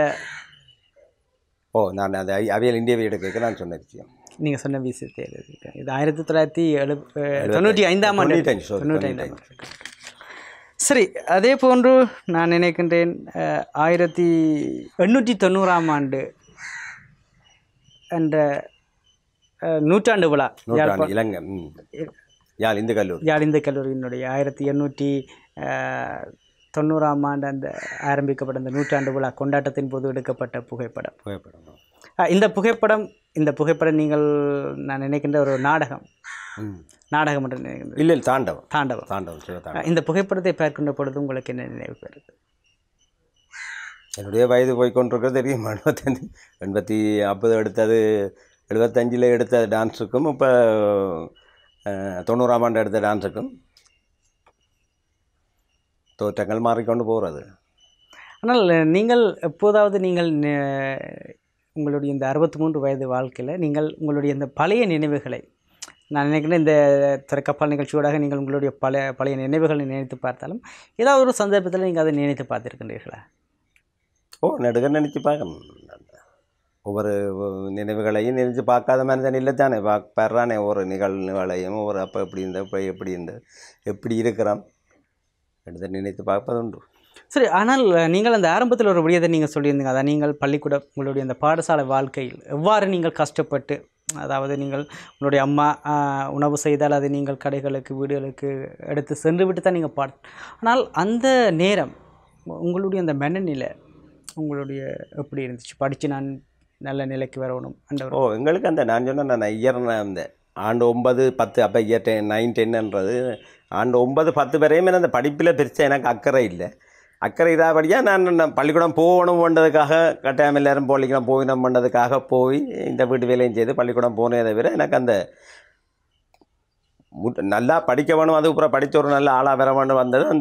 ஓ நான் அந்த அவி- அவியல் இந்திய வீடு கேட்க நான் சொன்ன விஷயம் நீங்கள் சொன்ன விஷயத்தை எழுதியிருக்கேன் இது ஆயிரத்தி தொள்ளாயிரத்தி எழு அஹ், தொண்ணூற்றி ஐந்தாம் ஆண்டு தொண்ணூத்தஞ்சு, sorry, தொண்ணூற்றி ஐந்தாம் ஆண்டு சரி அதே போன்று நான் நினைக்கின்றேன் அஹ், ஆயிரத்தி எண்ணூற்றி தொண்ணூறாம் ஆண்டு என்ற அஹ், நூற்றாண்டு விழா நூற்றாண்டு இலங்கை ம் யாழ் இந்து கல்லூரி யாழ் இந்து கல்லூரியினுடைய ஆயிரத்தி எண்ணூற்றி அஹ், தொண்ணூறாம் ஆண்டு அந்த ஆரம்பிக்கப்பட்ட அந்த நூற்றாண்டு விழா கொண்டாட்டத்தின் போது எடுக்கப்பட்ட புகைப்படம் புகைப்படம் அஹ், இந்த புகைப்படம் இந்த புகைப்படம் நீங்கள் நான் நினைக்கின்ற ஒரு நாடகம் ம் நாடகம் என்று நினைக்கின்றேன் இல்லை இல்லை தாண்டவம் தாண்டவம் தாண்டவம் சிவதாண்டவம் அஹ், இந்த புகைப்படத்தை பார்க்கின்ற பொழுது உங்களுக்கு என்ன நினைவு பெறுது என்னுடைய வயது போய் கொண்டிருக்கிறது தெரியும் எண்பத்தஞ்சு எண்பத்தி ஐம்பது எடுத்தது எழுபத்தஞ்சில் எடுத்த டான்ஸுக்கும் இப்போ தொண்ணூறாம் ஆண்டு எடுத்த டான்ஸுக்கும் தோற்றங்கள் மாறிக்கொண்டு போகிறது ஆனால் நீங்கள் எப்போதாவது நீங்கள் நெ- உங்களுடைய இந்த அறுபத்தி மூன்று வயது வாழ்க்கையில் நீங்கள் உங்களுடைய இந்த பழைய நினைவுகளை நான் நினைக்கிறேன் இந்த திறக்கப்பால் நிகழ்ச்சியோடாக நீங்கள் உங்களுடைய பழைய பழைய நினைவுகளை நினைத்து பார்த்தாலும் ஏதாவது ஒரு சந்தர்ப்பத்தில் நீங்கள் அதை நினைத்து பார்த்துருக்கின்றீர்களா ஓ நடுக நினச்சி பார்க்கணும் ஒவ்வொரு நினைவுகளையும் நினைச்சு பார்க்காத மனிதன் இல்லை தானே பா பெறானே ஒவ்வொரு நிகழ்வுகளையும் ஒவ்வொரு அப்போ எப்படி இருந்த இப்போ எப்படி இருந்த எப்படி இருக்கிறான் எடுத்து நினைத்து பார்ப்பது உண்டு சரி ஆனால் நீங்கள் அந்த ஆரம்பத்தில் ஒரு விடயத்தை நீங்கள் சொல்லியிருந்தீங்க அதான் நீங்கள் பள்ளிக்கூட உங்களுடைய அந்த பாடசாலை வாழ்க்கையில் எவ்வாறு நீங்கள் கஷ்டப்பட்டு அதாவது நீங்கள் உங்களுடைய அம்மா ஆஹ், உணவு செய்தால் அதை நீங்கள் கடைகளுக்கு வீடுகளுக்கு எடுத்து சென்று விட்டு தான் நீங்கள் பாட ஆனால் அந்த நேரம் உங்களுடைய அந்த மனநிலை உங்களுடைய எப்படி இருந்துச்சு படித்து நான் நல்ல நிலைக்கு வரணும் அந்த ஒரு ஓ எங்களுக்கு அந்த நான் சொன்ன நான் இயர் அந்த ஆண்டு ஒன்பது பத்து அப்போ இயர் டென் நைன் டென்னுன்றது ஆண்டு ஒன்பது பத்து வரையும் அந்த படிப்பில் பெருசாக எனக்கு அக்கறை இல்லை அக்கறை இதாபடியாக நான் நான் பள்ளிக்கூடம் போகணும் பண்ணதுக்காக கட்டாயம் எல்லாரும் பள்ளிக்கூடம் போகணும் பண்ணதுக்காக போய் இந்த வீட்டு வேலையும் செய்து பள்ளிக்கூடம் போனே தவிர எனக்கு அந்த முட்- நல்லா படிக்க வேணும் அதுக்கப்புறம் படித்த ஒரு நல்ல ஆளாக வர வேணும் வந்தது அந்த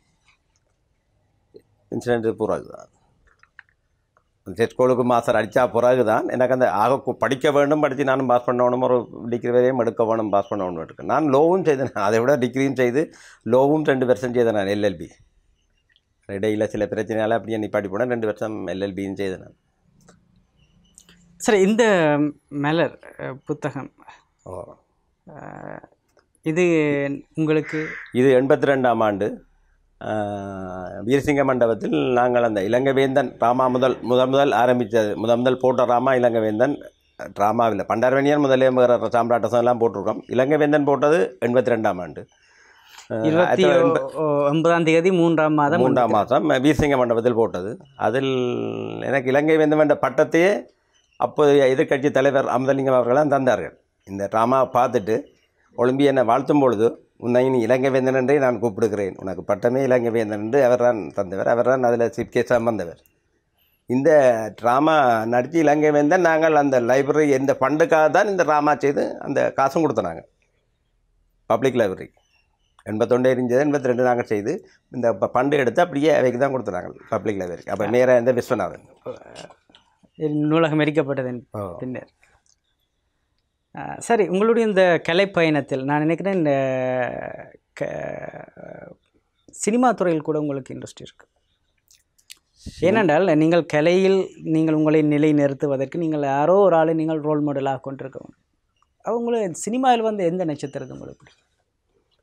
இன்சிடென்ட் பிறகு தான் செட் ஸ்கூலுக்கு மாஸ்டர் அடித்தா பிறகு தான் எனக்கு அந்த ஆக கு- படிக்க வேண்டும் படித்து நானும் பாஸ் பண்ணணும் ஒரு டிகிரி வரையும் எடுக்க வேணும் பாஸ் பண்ணணும் இருக்கு நான் லோவும் செய்தேன் அதை விட டிகிரியும் செய்து லோவும் ரெண்டு வருஷம் செய்தேன் நான் எல்எல்பி இடையில் சில பிரச்சனையால் அப்படியே நிப்பாட்டி போனேன் ரெண்டு வருஷம் எல்எல்பியும் செய்தேன் நான் சரி இந்த மலர் அஹ், புத்தகம் ஓ அஹ், இது உங்களுக்கு இது எண்பத்தி ரெண்டாம் ஆண்டு ஆஹ், வீரசிங்க மண்டபத்தில் நாங்கள் அந்த இலங்கைவேந்தன் ராமா முதல் முதல் முதல் ஆரம்பித்தது முதல் முதல் போட்ட ராமா இலங்கைவேந்தன் ட்ராமாவில் பண்டாரவணியன் முதலே வேறு சாம்ராட்டசம் எல்லாம் போட்டிருக்கோம் இலங்கைவேந்தன் போட்டது எண்பத்தி ரெண்டாம் ஆண்டு ஆஹ், இருபத்தி ஆயிரத்தி தொள்ளாயிரத்தி ஒ- ஒ- ஒன்பதாம் தேதி மூன்றாம் மாதம் மூன்றாம் மாதம் வீரசிங்க மண்டபத்தில் போட்டது அதில் எனக்கு இலங்கை வேந்தம் என்ற பட்டத்தையே அப்போது எதிர்க்கட்சி தலைவர் அமுதலிங்கம் அவர்களாம் தந்தார்கள் இந்த ட்ராமா பார்த்துட்டு ஒலிம்பியனை வாழ்த்தும் பொழுது உன்னை நீ இலங்கை வேந்தன் என்றே நான் கூப்பிடுகிறேன் உனக்கு பட்டமே இலங்கை வேந்தன் என்று அவர்தான் தந்தவர் அவர்தான் அதில் சிப்கேஸாக வந்தவர் இந்த ட்ராமா நடித்து இலங்கை வேந்தன் நாங்கள் அந்த லைப்ரரி எந்த ஃபண்டுக்காக தான் இந்த ட்ராமா செய்து அந்த காசும் கொடுத்தோம் பப்ளிக் லைப்ரரி எண்பத்தொண்டே இருந்தது எண்பத்தி ரெண்டு நாங்கள் செய்து இந்த ப- பண்டு எடுத்து அப்படியே அவைக்கு தான் கொடுத்துறாங்க பப்ளிக் லைப்ரரி அப்போ நேராக இருந்த விஸ்வநாதன் நூலகம் எரிக்கப்பட்டதன் ஓ பின்னர் அஹ், சரி உங்களுடைய இந்த கலை பயணத்தில் நான் நினைக்கிறேன் இந்த க சினிமா துறையில் கூட உங்களுக்கு இன்ட்ரெஸ்ட் இருக்கு ஏனென்றால் நீங்கள் கலையில் நீங்கள் உங்களை நிலை நிறுத்துவதற்கு நீங்கள் யாரோ ஒரு ஆளை நீங்கள் ரோல் மாடலாக கொண்டிருக்கணும் அவங்கள சினிமாவில் வந்து எந்த நட்சத்திரத்தை உங்களுக்கு பிடிக்கும்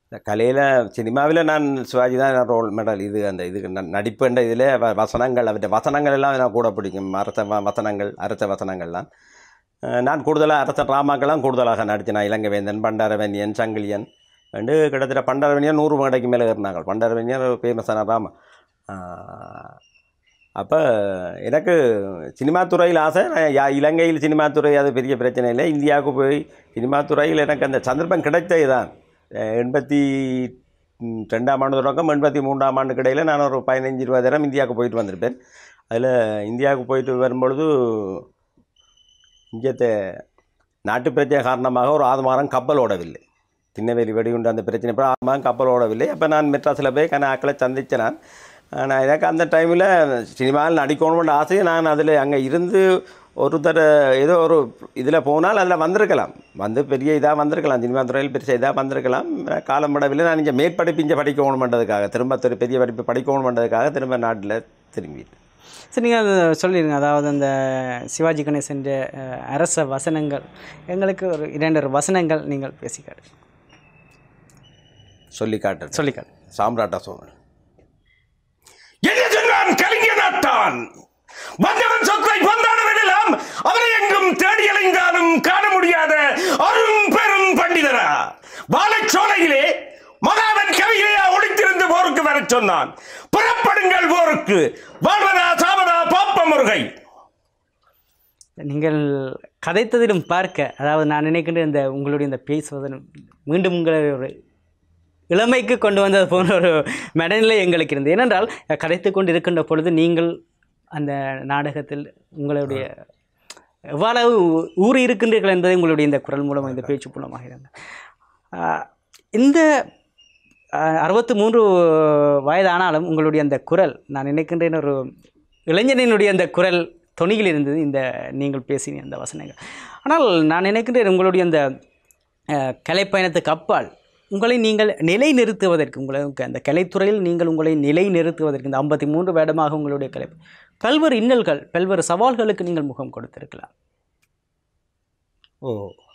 இந்த கலையில் சினிமாவில் நான் சிவாஜி தான் ரோல் மெடல் இது அந்த இதுக்கு ந- நடிப்புன்ற இதில் வ வசனங்கள் அவருடைய வசனங்கள் எல்லாம் எனக்கு கூட பிடிக்கும் அரச வ- வசனங்கள் அரச வசனங்கள்லாம் அஹ் நான் கூடுதலாக அரச ட்ராமாக்கெல்லாம் கூடுதலாக நடித்தேன் இலங்கைவேந்தன் பண்டாரவன்யன் சங்கிலியன் ரெண்டு கிட்டத்தட்ட பண்டாரவன்யன் நூறு மேடைக்கு மேலே ஏறினாங்க பண்டாரவன்யன் ஃபேமஸான ராமா அப்போ எனக்கு சினிமா துறையில் ஆசை நான் யா- இலங்கையில் சினிமா துறை அது பெரிய பிரச்சனை இல்லை இந்தியாவுக்கு போய் சினிமா துறையில் எனக்கு அந்த சந்தர்ப்பம் கிடைத்தது தான் அஹ் எண்பத்தி ம், ரெண்டாம் ஆண்டு தொடக்கம் எண்பத்தி மூன்றாம் ஆண்டு இடையில் நான் ஒரு பதினஞ்சு இருபது தரம் இந்தியாவுக்கு போயிட்டு வந்திருப்பேன் அதில் இந்தியாவுக்கு போயிட்டு வரும்பொழுது இங்கே நாட்டு பிரச்சனை காரணமாக ஒரு ஆறு மாதம் கப்பல் ஓடவில்லை திண்ணவேலி வெடிகுண்டு அந்த பிரச்சனை அப்புறம் ஆறு மாதம் கப்பல் ஓடவில்லை அப்போ நான் மெட்ராஸில் போய் கன ஆக்களை சந்தித்தேன் நான் ஆனால் எனக்கு அந்த டைமில் சினிமாவில் நடிக்கணும்னு ஆசையை நான் அதில் அங்கே இருந்து ஒருத்தர் ஏதோ ஒரு இதில் போனால் அதில் வந்திருக்கலாம் வந்து பெரிய இதாக வந்திருக்கலாம் சினிமா துறையில் பெரிய இதாக வந்திருக்கலாம் காலம் படவில்லை நான் இங்கே மேற்படிப்பு இங்கே படிக்கணுமென்றதுக்காக திரும்ப திரு பெரிய படிப்பு படிக்கணுமென்றதுக்காக திரும்ப நாட்டில் திரும்பிட்டேன் சரி நீங்கள் அதை சொல்லிடுங்க அதாவது அந்த சிவாஜி கணேசன் அரச வசனங்கள் எங்களுக்கு ஒரு இரண்டு வசனங்கள் நீங்கள் பேசிக்காடு சொல்லி காட்டுறேன் சொல்லிக்காடு சாம்ராட்டா சோழன் என்ன சொன்னான் கலிங்க நாட்டான் வந்தவன் சொத்தை வந்தானவன் எல்லாம் அவனை எங்கும் தேடி அலைந்தாலும் காண முடியாத அரும் பெரும் பண்டிதரா வாழைச்சோலையிலே மகாவன் கவிதையா ஒளித்திருந்து போருக்கு வரச் சொன்னான் புறப்படுங்கள் போருக்கு வாழ்வதா சாவதா பாப்ப முருகை நீங்கள் கதைத்ததிலும் பார்க்க அதாவது நான் நினைக்கின்ற இந்த உங்களுடைய இந்த பேசுவதன் மீண்டும் உங்களை ஒரு இளமைக்கு கொண்டு வந்தது போன்ற ஒரு மனநிலை எங்களுக்கு இருந்தது ஏனென்றால் கதைத்து கொண்டு இருக்கின்ற பொழுது நீங்கள் அந்த நாடகத்தில் உங்களுடைய எவ்வளவு ஊறி இருக்கின்றீர்கள் என்பதை உங்களுடைய இந்த குரல் மூலம் இந்த பேச்சு மூலமாக இருந்தது ஆஹ் இந்த அறுபத்து மூன்று வயதானாலும் உங்களுடைய அந்த குரல் நான் நினைக்கின்றேன் ஒரு இளைஞனினுடைய அந்த குரல் தொனியில் இருந்தது இந்த நீங்கள் பேசின அந்த வசனங்கள் ஆனால் நான் நினைக்கின்றேன் உங்களுடைய அந்த அஹ், கலைப்பயணத்துக்கு அப்பால் உங்களை நீங்கள் நிலை நிறுத்துவதற்கு உங்களுக்கு அந்த கலைத்துறையில் நீங்கள் உங்களை நிலை நிறுத்துவதற்கு இந்த ஐம்பத்தி மூன்று வருடமாக உங்களுடைய கலை பல்வேறு இன்னல்கள் பல்வேறு சவால்களுக்கு நீங்கள் முகம் கொடுத்திருக்கலாம் ஓ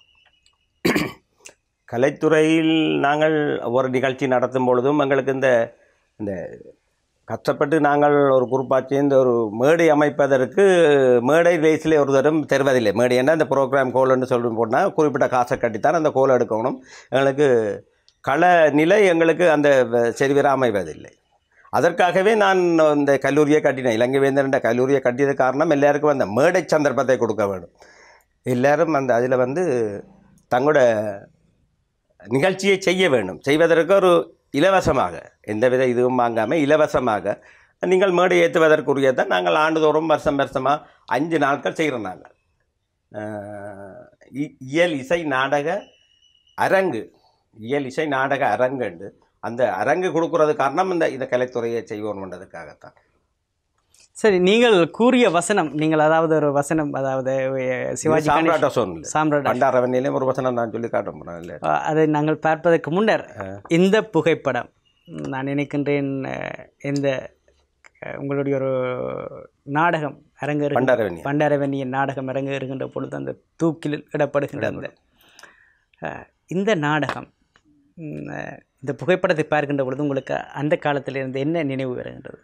கலைத்துறையில் நாங்கள் ஒரு நிகழ்ச்சி நடத்தும் பொழுதும் எங்களுக்கு இந்த இந்த கஷ்டப்பட்டு நாங்கள் ஒரு குரூப்பாக சேர்ந்து ஒரு மேடை அமைப்பதற்கு மேடை ரேஸில் ஒரு தரம் தருவதில்லை மேடை என்ன அந்த ப்ரோக்ராம் கோல்னு சொல்லி போனால் குறிப்பிட்ட காசை கட்டித்தான் அந்த கோல் எடுக்கணும் எங்களுக்கு கள நிலை எங்களுக்கு அந்த வ- சரிவர அமைவதில்லை அதற்காகவே நான் இந்த கல்லூரியை கட்டினேன் இலங்கை வேந்தர் என்ற கல்லூரியை கட்டியது காரணம் எல்லாருக்கும் அந்த மேடை சந்தர்ப்பத்தை கொடுக்க வேண்டும் எல்லாரும் அந்த அதில் வந்து தங்களோட நிகழ்ச்சியை செய்ய வேண்டும் செய்வதற்கு ஒரு இலவசமாக எந்தவித இதுவும் வாங்காமல் இலவசமாக நீங்கள் மேடை ஏற்றுவதற்குரியதை நாங்கள் ஆண்டுதோறும் வருஷம் வருஷமாக அஞ்சு நாட்கள் செய்கிறோம் நாங்கள் அஹ் இ- இயல் இசை நாடக அரங்கு இயல் இசை நாடக அரங்குண்டு அந்த அரங்கு கொடுக்கறது காரணம் இந்த இந்த கலைத்துறையை செய்வோம்ன்றதுக்காகத்தான் சரி நீங்கள் கூறிய வசனம் நீங்கள் அதாவது ஒரு வசனம் அதாவது அஹ், சிவாஜி கணேசன் சாம்ராட்ட சொன்ன சாம்ராட் பண்டாரவண்ணிலையும் ஒரு வசனம் நான் சொல்லி காட்ட போகிறேன் இல்லை அஹ் அதை நாங்கள் பார்ப்பதற்கு முன்னர் இந்த புகைப்படம் நான் நினைக்கின்றேன் அஹ், இந்த அஹ், உங்களுடைய ஒரு நாடகம் அரங்கேறு பண்டாரவண்ணி பண்டாரவன்னியின் நாடகம் அரங்கேறுகின்ற பொழுது அந்த தூக்கில் இடப்படுகின்ற அந்த அஹ், இந்த நாடகம் ம், அஹ், இந்த புகைப்படத்தை பார்க்கின்ற பொழுது உங்களுக்கு அந்த காலத்தில் இருந்து என்ன நினைவு வருகின்றது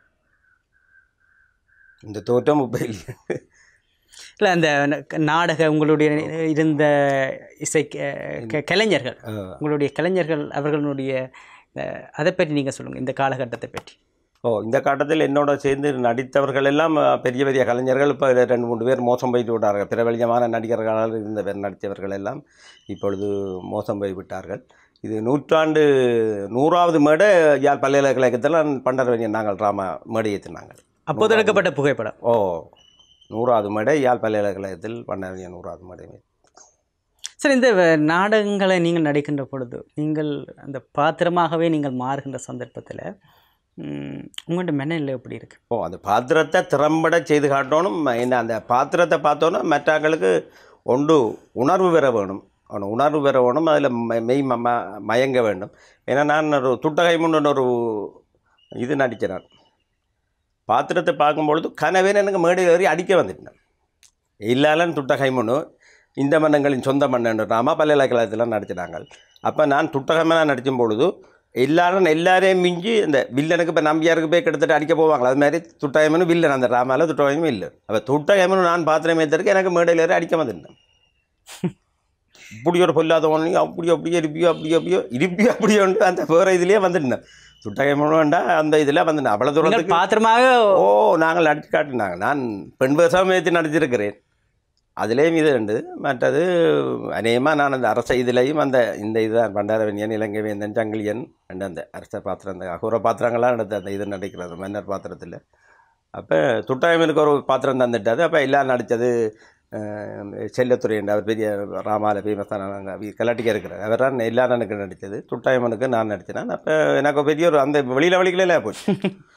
இந்த தோற்றம் இப்போ இல்லை இல்லை அந்த ந- நாடக உங்களுடைய இருந்த இசை க- க- கலைஞர்கள் அஹ், உங்களுடைய கலைஞர்கள் அவர்களுடைய அஹ், அதை பற்றி நீங்கள் சொல்லுங்கள் இந்த காலகட்டத்தை பற்றி ஓ இந்த காட்டத்தில் என்னோட சேர்ந்து நடித்தவர்கள் எல்லாம் அஹ், பெரிய பெரிய கலைஞர்கள் இப்போ ரெண்டு மூணு பேர் மோசம் போயிட்டு விட்டார்கள் பிரபலியமான நடிகர்களால் இருந்த பேர் நடித்தவர்கள் எல்லாம் இப்பொழுது மோசம் போய் விட்டார்கள் இது நூற்றாண்டு நூறாவது மேடை யாழ் பல்கலைக்கழகத்தில் பண்டரவனியன் நாங்கள் ட்ராமா மேடை ஏற்றினாங்க அப்போது எடுக்கப்பட்ட புகைப்படம் ஓ நூறாவது மேடை யாழ் பல்கலைக்கழகத்தில் பண்டரவனியன் நூறாவது மேடை சரி இந்த வ- நாடகங்களை நீங்கள் நடிக்கின்ற பொழுது நீங்கள் அந்த பாத்திரமாகவே நீங்கள் மாறுகின்ற சந்தர்ப்பத்தில் உங்கள்கிட்ட மனநிலை எப்படி இருக்கு ஓ அந்த பாத்திரத்தை திறம்பட செய்து காட்டணும் இந்த அந்த பாத்திரத்தை பார்த்தோன்னா மற்றவங்களுக்கு ஒன்று உணர்வு பெற வேணும் அவன் உணர்வு பெற வேணும் அதில் மெய் ம ம- மயங்க வேண்டும் ஏன்னா நான் ஒரு துட்டகை முன்னு ஒரு இது நடித்தேன் நான் பாத்திரத்தை பார்க்கும்பொழுது கனவே எனக்கு மேடை ஏறி அடிக்க வந்துட்டேன் இல்லாலன் துட்டகை முன்னு இந்த மன்னங்களின் சொந்த மன்னன் நாம பல்கலைக்கழகத்தில் நடிச்சிட்டாங்க அப்போ நான் துட்டகமாக நடிக்கும் பொழுது எல்லாரும் எல்லாரையும் மிஞ்சி இந்த வில்லனுக்கு இப்போ நம்பியாருக்கு போய் கிட்டத்தட்ட அடிக்க போவாங்களா அது மாதிரி துட்டாயமனும் வில்லன் அந்த ராமால துட்டாயமும் இல்லை அப்போ துட்டாயமனும் நான் பாத்திரமே தருக்கு எனக்கு மேடையில் ஏறி அடிக்க வந்துட்டேன் இப்படி ஒரு பொல்லாதவனையும் அப்படி அப்படியே இருப்பியோ அப்படியோ அப்படியோ இருப்பியோ அப்படியோ அந்த வேறு இதுலேயே வந்துட்டேன் துட்டாயமனும் வேண்டாம் அந்த இதில் வந்துட்டேன் அவ்வளோ நீங்கள் தூரத்துக்கு பாத்திரமாக ஓ நாங்கள் நடிச்சு காட்டினாங்க நான் பெண் வேஷம் ஏற்றி நடிச்சிருக்கிறேன் அதுலேயும் இது உண்டு மற்றது அநேகமாக நான் அந்த அரச இதுலேயும் அந்த இந்த இதுதான் பண்டாரவன்யன் இலங்கை வேந்தன் சங்கிலியன் அண்ட் அந்த அரச பாத்திரம் அந்த அகூர பாத்திரங்கள்லாம் எடுத்து அந்த இது நடிக்கிறது மன்னர் பாத்திரத்தில் அப்போ துட்டாயமனுக்கு ஒரு பாத்திரம் தந்துட்டாது அப்போ எல்லாம் நடித்தது செல்லத்துறை என்ற அவர் பெரிய ராமால ஃபேமஸான கலாட்டிக்க இருக்கிறார் அவர் தான் எல்லாரும் எனக்கு நடித்தது துட்டாயமனுக்கு நான் நடித்தேன் அப்போ எனக்கு பெரிய ஒரு அந்த வெளியில் வழிகளே போச்சு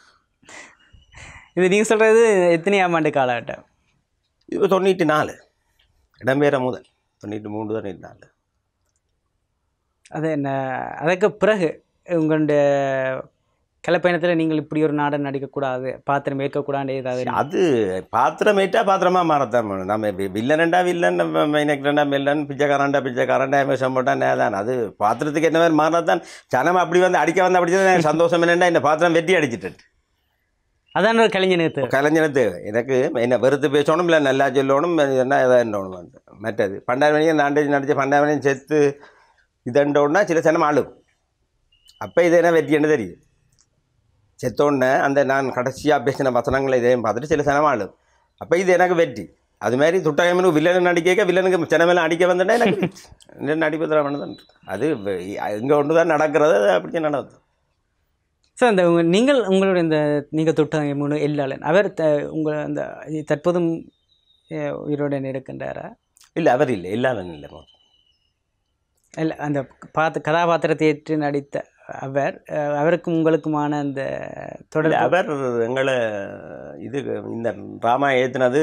இது நீங்கள் சொல்கிறது எத்தனையாம் ஆண்டு காலகட்டம் இது தொண்ணூற்றி நாலு இடம்பெயர முதல் தொண்ணூற்றி மூணு தொண்ணூற்றி நாலு அது என்ன அதுக்கு பிறகு உங்களுடைய கலைப்பயணத்தில் நீங்கள் இப்படி ஒரு நாடகம் நடிக்கக்கூடாது பாத்திரம் ஏற்கக்கூடாது ஏதாவது அது பாத்திரமேட்டா பாத்திரமா மாறத்தான் வேணும் நம்ம வி- வில்லனண்டா வில்லன் நம்ம மைனக்டா வில்லன் பிச்சைக்காரன்டா பிச்சைக்காரன்டா எமேஷன் போட்டா நேதான் அது பாத்திரத்துக்கு என்ன மாதிரி மாறினதான் ஜனம் அப்படி வந்து அடிக்க வந்து அப்படி தான் எனக்கு சந்தோஷம் என்னண்டா இந்த பாத்திரம் வெட்டி அடிச்சிட்டேன் அதான் ஒரு கலைஞனுக்கு கலைஞனுக்கு எனக்கு என்ன வெறுத்து பேசணும் இல்லை நல்லா சொல்லணும் என்ன எதாண்டணும் மற்றது பண்டாயிரம் நாண்டேஜ் நடித்த பண்டாயிரம் செத்து இதண்டோன்னா சில சனம் ஆளும் அப்போ இது என்ன வெற்றின்னு தெரியும் செத்தோடனே அந்த நான் கடைசியாக பேசின வசனங்களை இதையும் பார்த்துட்டு சில சனம் ஆளும் அப்போ இது எனக்கு வெற்றி அது மாதிரி துட்டாயமனு வில்லனு நடிக்க வில்லனுக்கு சினமெல்லாம் அடிக்க வந்துட்டா எனக்கு வெற்றி. இந்த நடிப்பு திறமை தான் அது இங்கே ஒன்று தான் நடக்கிறது அது அப்படியே நடக்குது சார் இந்த உங்க- நீங்கள் உங்களுடைய இந்த நீங்கள் தொட்ட மூணு எல்லாளன் அவர் த உங்கள் அந்த தற்போதும் அஹ், உயிருடன் இருக்கின்றாரா இல்லை அவர் இல்லை எல்லாரும் இல்லை இல்லை அந்த பார்த்து கதாபாத்திரத்தை ஏற்று நடித்த அவர் அஹ், அவருக்கும் உங்களுக்குமான அந்த இல்ல, தொடர் அவர் எங்களை இது இந்த ராமா ஏற்றினது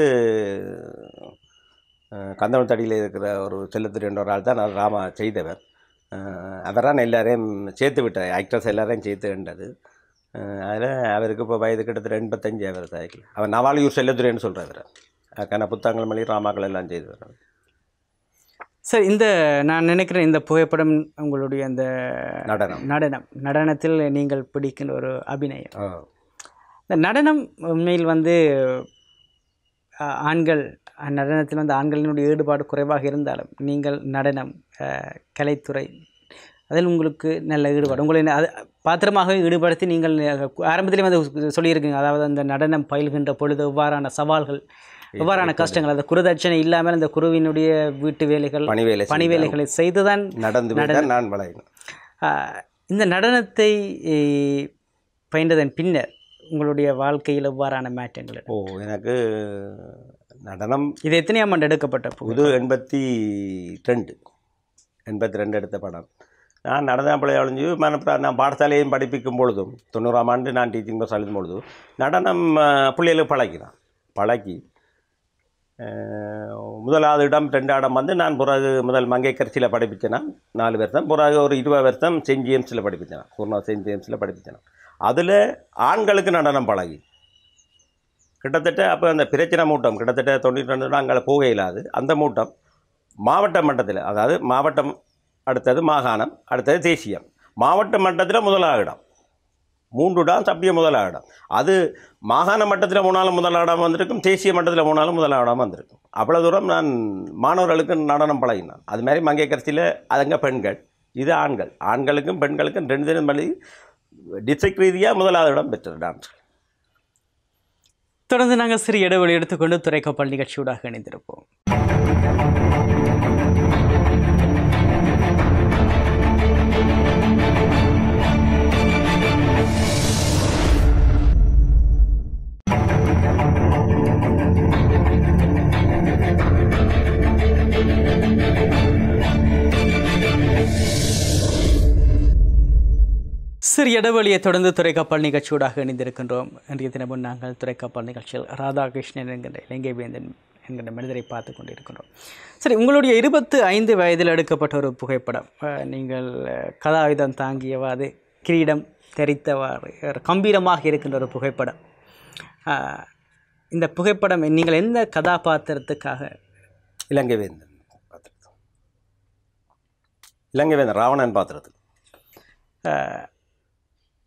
கந்தவத்தடியில் இருக்கிற ஒரு செல்லத்துறை என்ற ஒரு ஆள் தான் நான் ராமா செய்தவர் அவரான் எல்லாரையும் சேர்த்து விட்டார் ஆக்டர்ஸ் எல்லாரையும் சேர்த்து வேண்டது அதில் அவருக்கு இப்போ வயது கிட்டத்தட்ட எண்பத்தஞ்சு அவர் சாய்க்கல அவர் நவாலியூர் செல்லத்துறைன்னு சொல்கிறார் அதுக்கான புத்தகங்கள் மொழி ராமாக்கள் எல்லாம் செய்து வர்றார் சார் இந்த நான் நினைக்கிறேன் இந்த புகைப்படம் உங்களுடைய அந்த நடனம் நடனம் நடனத்தில் நீங்கள் பிடிக்கின்ற ஒரு அபிநயம் ஆ. இந்த நடனம் உண்மையில் வந்து அஹ், ஆண்கள் அஹ், நடனத்தில் வந்து ஆண்களினுடைய ஈடுபாடு குறைவாக இருந்தாலும் நீங்கள் நடனம் அஹ், கலைத்துறை அதில் உங்களுக்கு நல்ல ஈடுபாடு உங்களை அது பாத்திரமாக ஈடுபடுத்தி நீங்கள் ஆரம்பத்திலே வந்து சொல்லியிருக்கீங்க அதாவது அந்த நடனம் பயில்கின்ற பொழுது எவ்வாறான சவால்கள் எவ்வாறான கஷ்டங்கள் அந்த குருதட்சணை இல்லாமல் அந்த குருவினுடைய வீட்டு வேலைகள் பணி வேலை பணி வேலைகளை செய்துதான் நடந்து போய் தான் நான் வளையணும் ஆஹ், இந்த நடனத்தை eh, பயின்றதன் பின்னர் உங்களுடைய வாழ்க்கையில் எவ்வாறான மாற்றங்கள் ஓ எனக்கு நடனம் இது எத்தனையாம் ஆண்டு எடுக்கப்பட்ட புகை? புது எண்பத்தி ரெண்டு எண்பத்தி ரெண்டு எடுத்த படம் நான் நடன பிள்ளை அழிஞ்சு மனப்பா நான் பாடசாலையும் படிப்பிக்கும் பொழுதும் தொண்ணூறாம் ஆண்டு நான் டீச்சிங் பஸ் அழிக்கும் பொழுதும் நடனம் அஹ், பிள்ளைகளுக்கு பழகினான் பழகி அஹ், முதலாவது இடம் ரெண்டாவது இடம் வந்து நான் பிறகு முதல் மங்கை கரிசியில் படிப்பிச்சேனா நாலு வருஷம் பிறகு ஒரு இருபது வருஷம் செயின்ட் ஜேம்ஸில் படிப்பிச்சேன் பூர்ணா செயின்ட் ஜேம்ஸில் படிப்பிச்சேன் அதில் ஆண்களுக்கு நடனம் பழகி கிட்டத்தட்ட அப்போ அந்த பிரச்சனை மூட்டம் கிட்டத்தட்ட தொண்ணூற்றி ரெண்டு அங்கே போக இயலாது அந்த மூட்டம் மாவட்ட மட்டத்தில் அதாவது மாவட்டம் அடுத்தது மாகாணம் அடுத்தது தேசியம் மாவட்ட மட்டத்தில் முதலாக இடம் மூன்று டான்ஸ் அப்படியே முதலாக இடம் அது மாகாண மட்டத்தில் மூணாலும் முதலாடம் வந்திருக்கும் தேசிய மட்டத்தில் மூணாலும் முதலாடம் வந்திருக்கும் அவ்வளோ தூரம் நான் மாணவர்களுக்கு நடனம் பழகினேன் அது மாதிரி மங்கை கரிசியில் அதுங்க பெண்கள் இது ஆண்கள் ஆண்களுக்கும் பெண்களுக்கும் ரெண்டு தினம் பள்ளி டிஸ்ட்ரிக்ட் ரீதியாக முதலாவது இடம் பெற்றது டான்ஸ் தொடர்ந்து நாங்கள் சிறு இடைவெளி எடுத்துக்கொண்டு துறைக்கப்பல் நிகழ்ச்சியூடாக இணைந்திருப்போம் சிறு இடைவெளியை தொடர்ந்து துறைக்கப்பல் நிகழ்ச்சியூடாக இணைந்திருக்கின்றோம் இன்றைய தினமும் நாங்கள் துறைக்கப்பல் நிகழ்ச்சியில் ராதாகிருஷ்ணன் என்கின்ற இலங்கை வேந்தன் என்கின்ற மனிதரை பார்த்து கொண்டிருக்கின்றோம் சரி உங்களுடைய இருபத்து ஐந்து வயதில் எடுக்கப்பட்ட ஒரு புகைப்படம் அஹ், நீங்கள் அஹ், கதாயுதம் தாங்கியவாறு கிரீடம் தெரித்தவாறு ஒரு கம்பீரமாக இருக்கின்ற ஒரு புகைப்படம் அஹ், இந்த புகைப்படம் நீங்கள் எந்த கதாபாத்திரத்துக்காக இலங்கை வேந்தன் பாத்திரத்தில் இலங்கை வேந்தன் ராவணன் பாத்திரத்தில் அஹ்,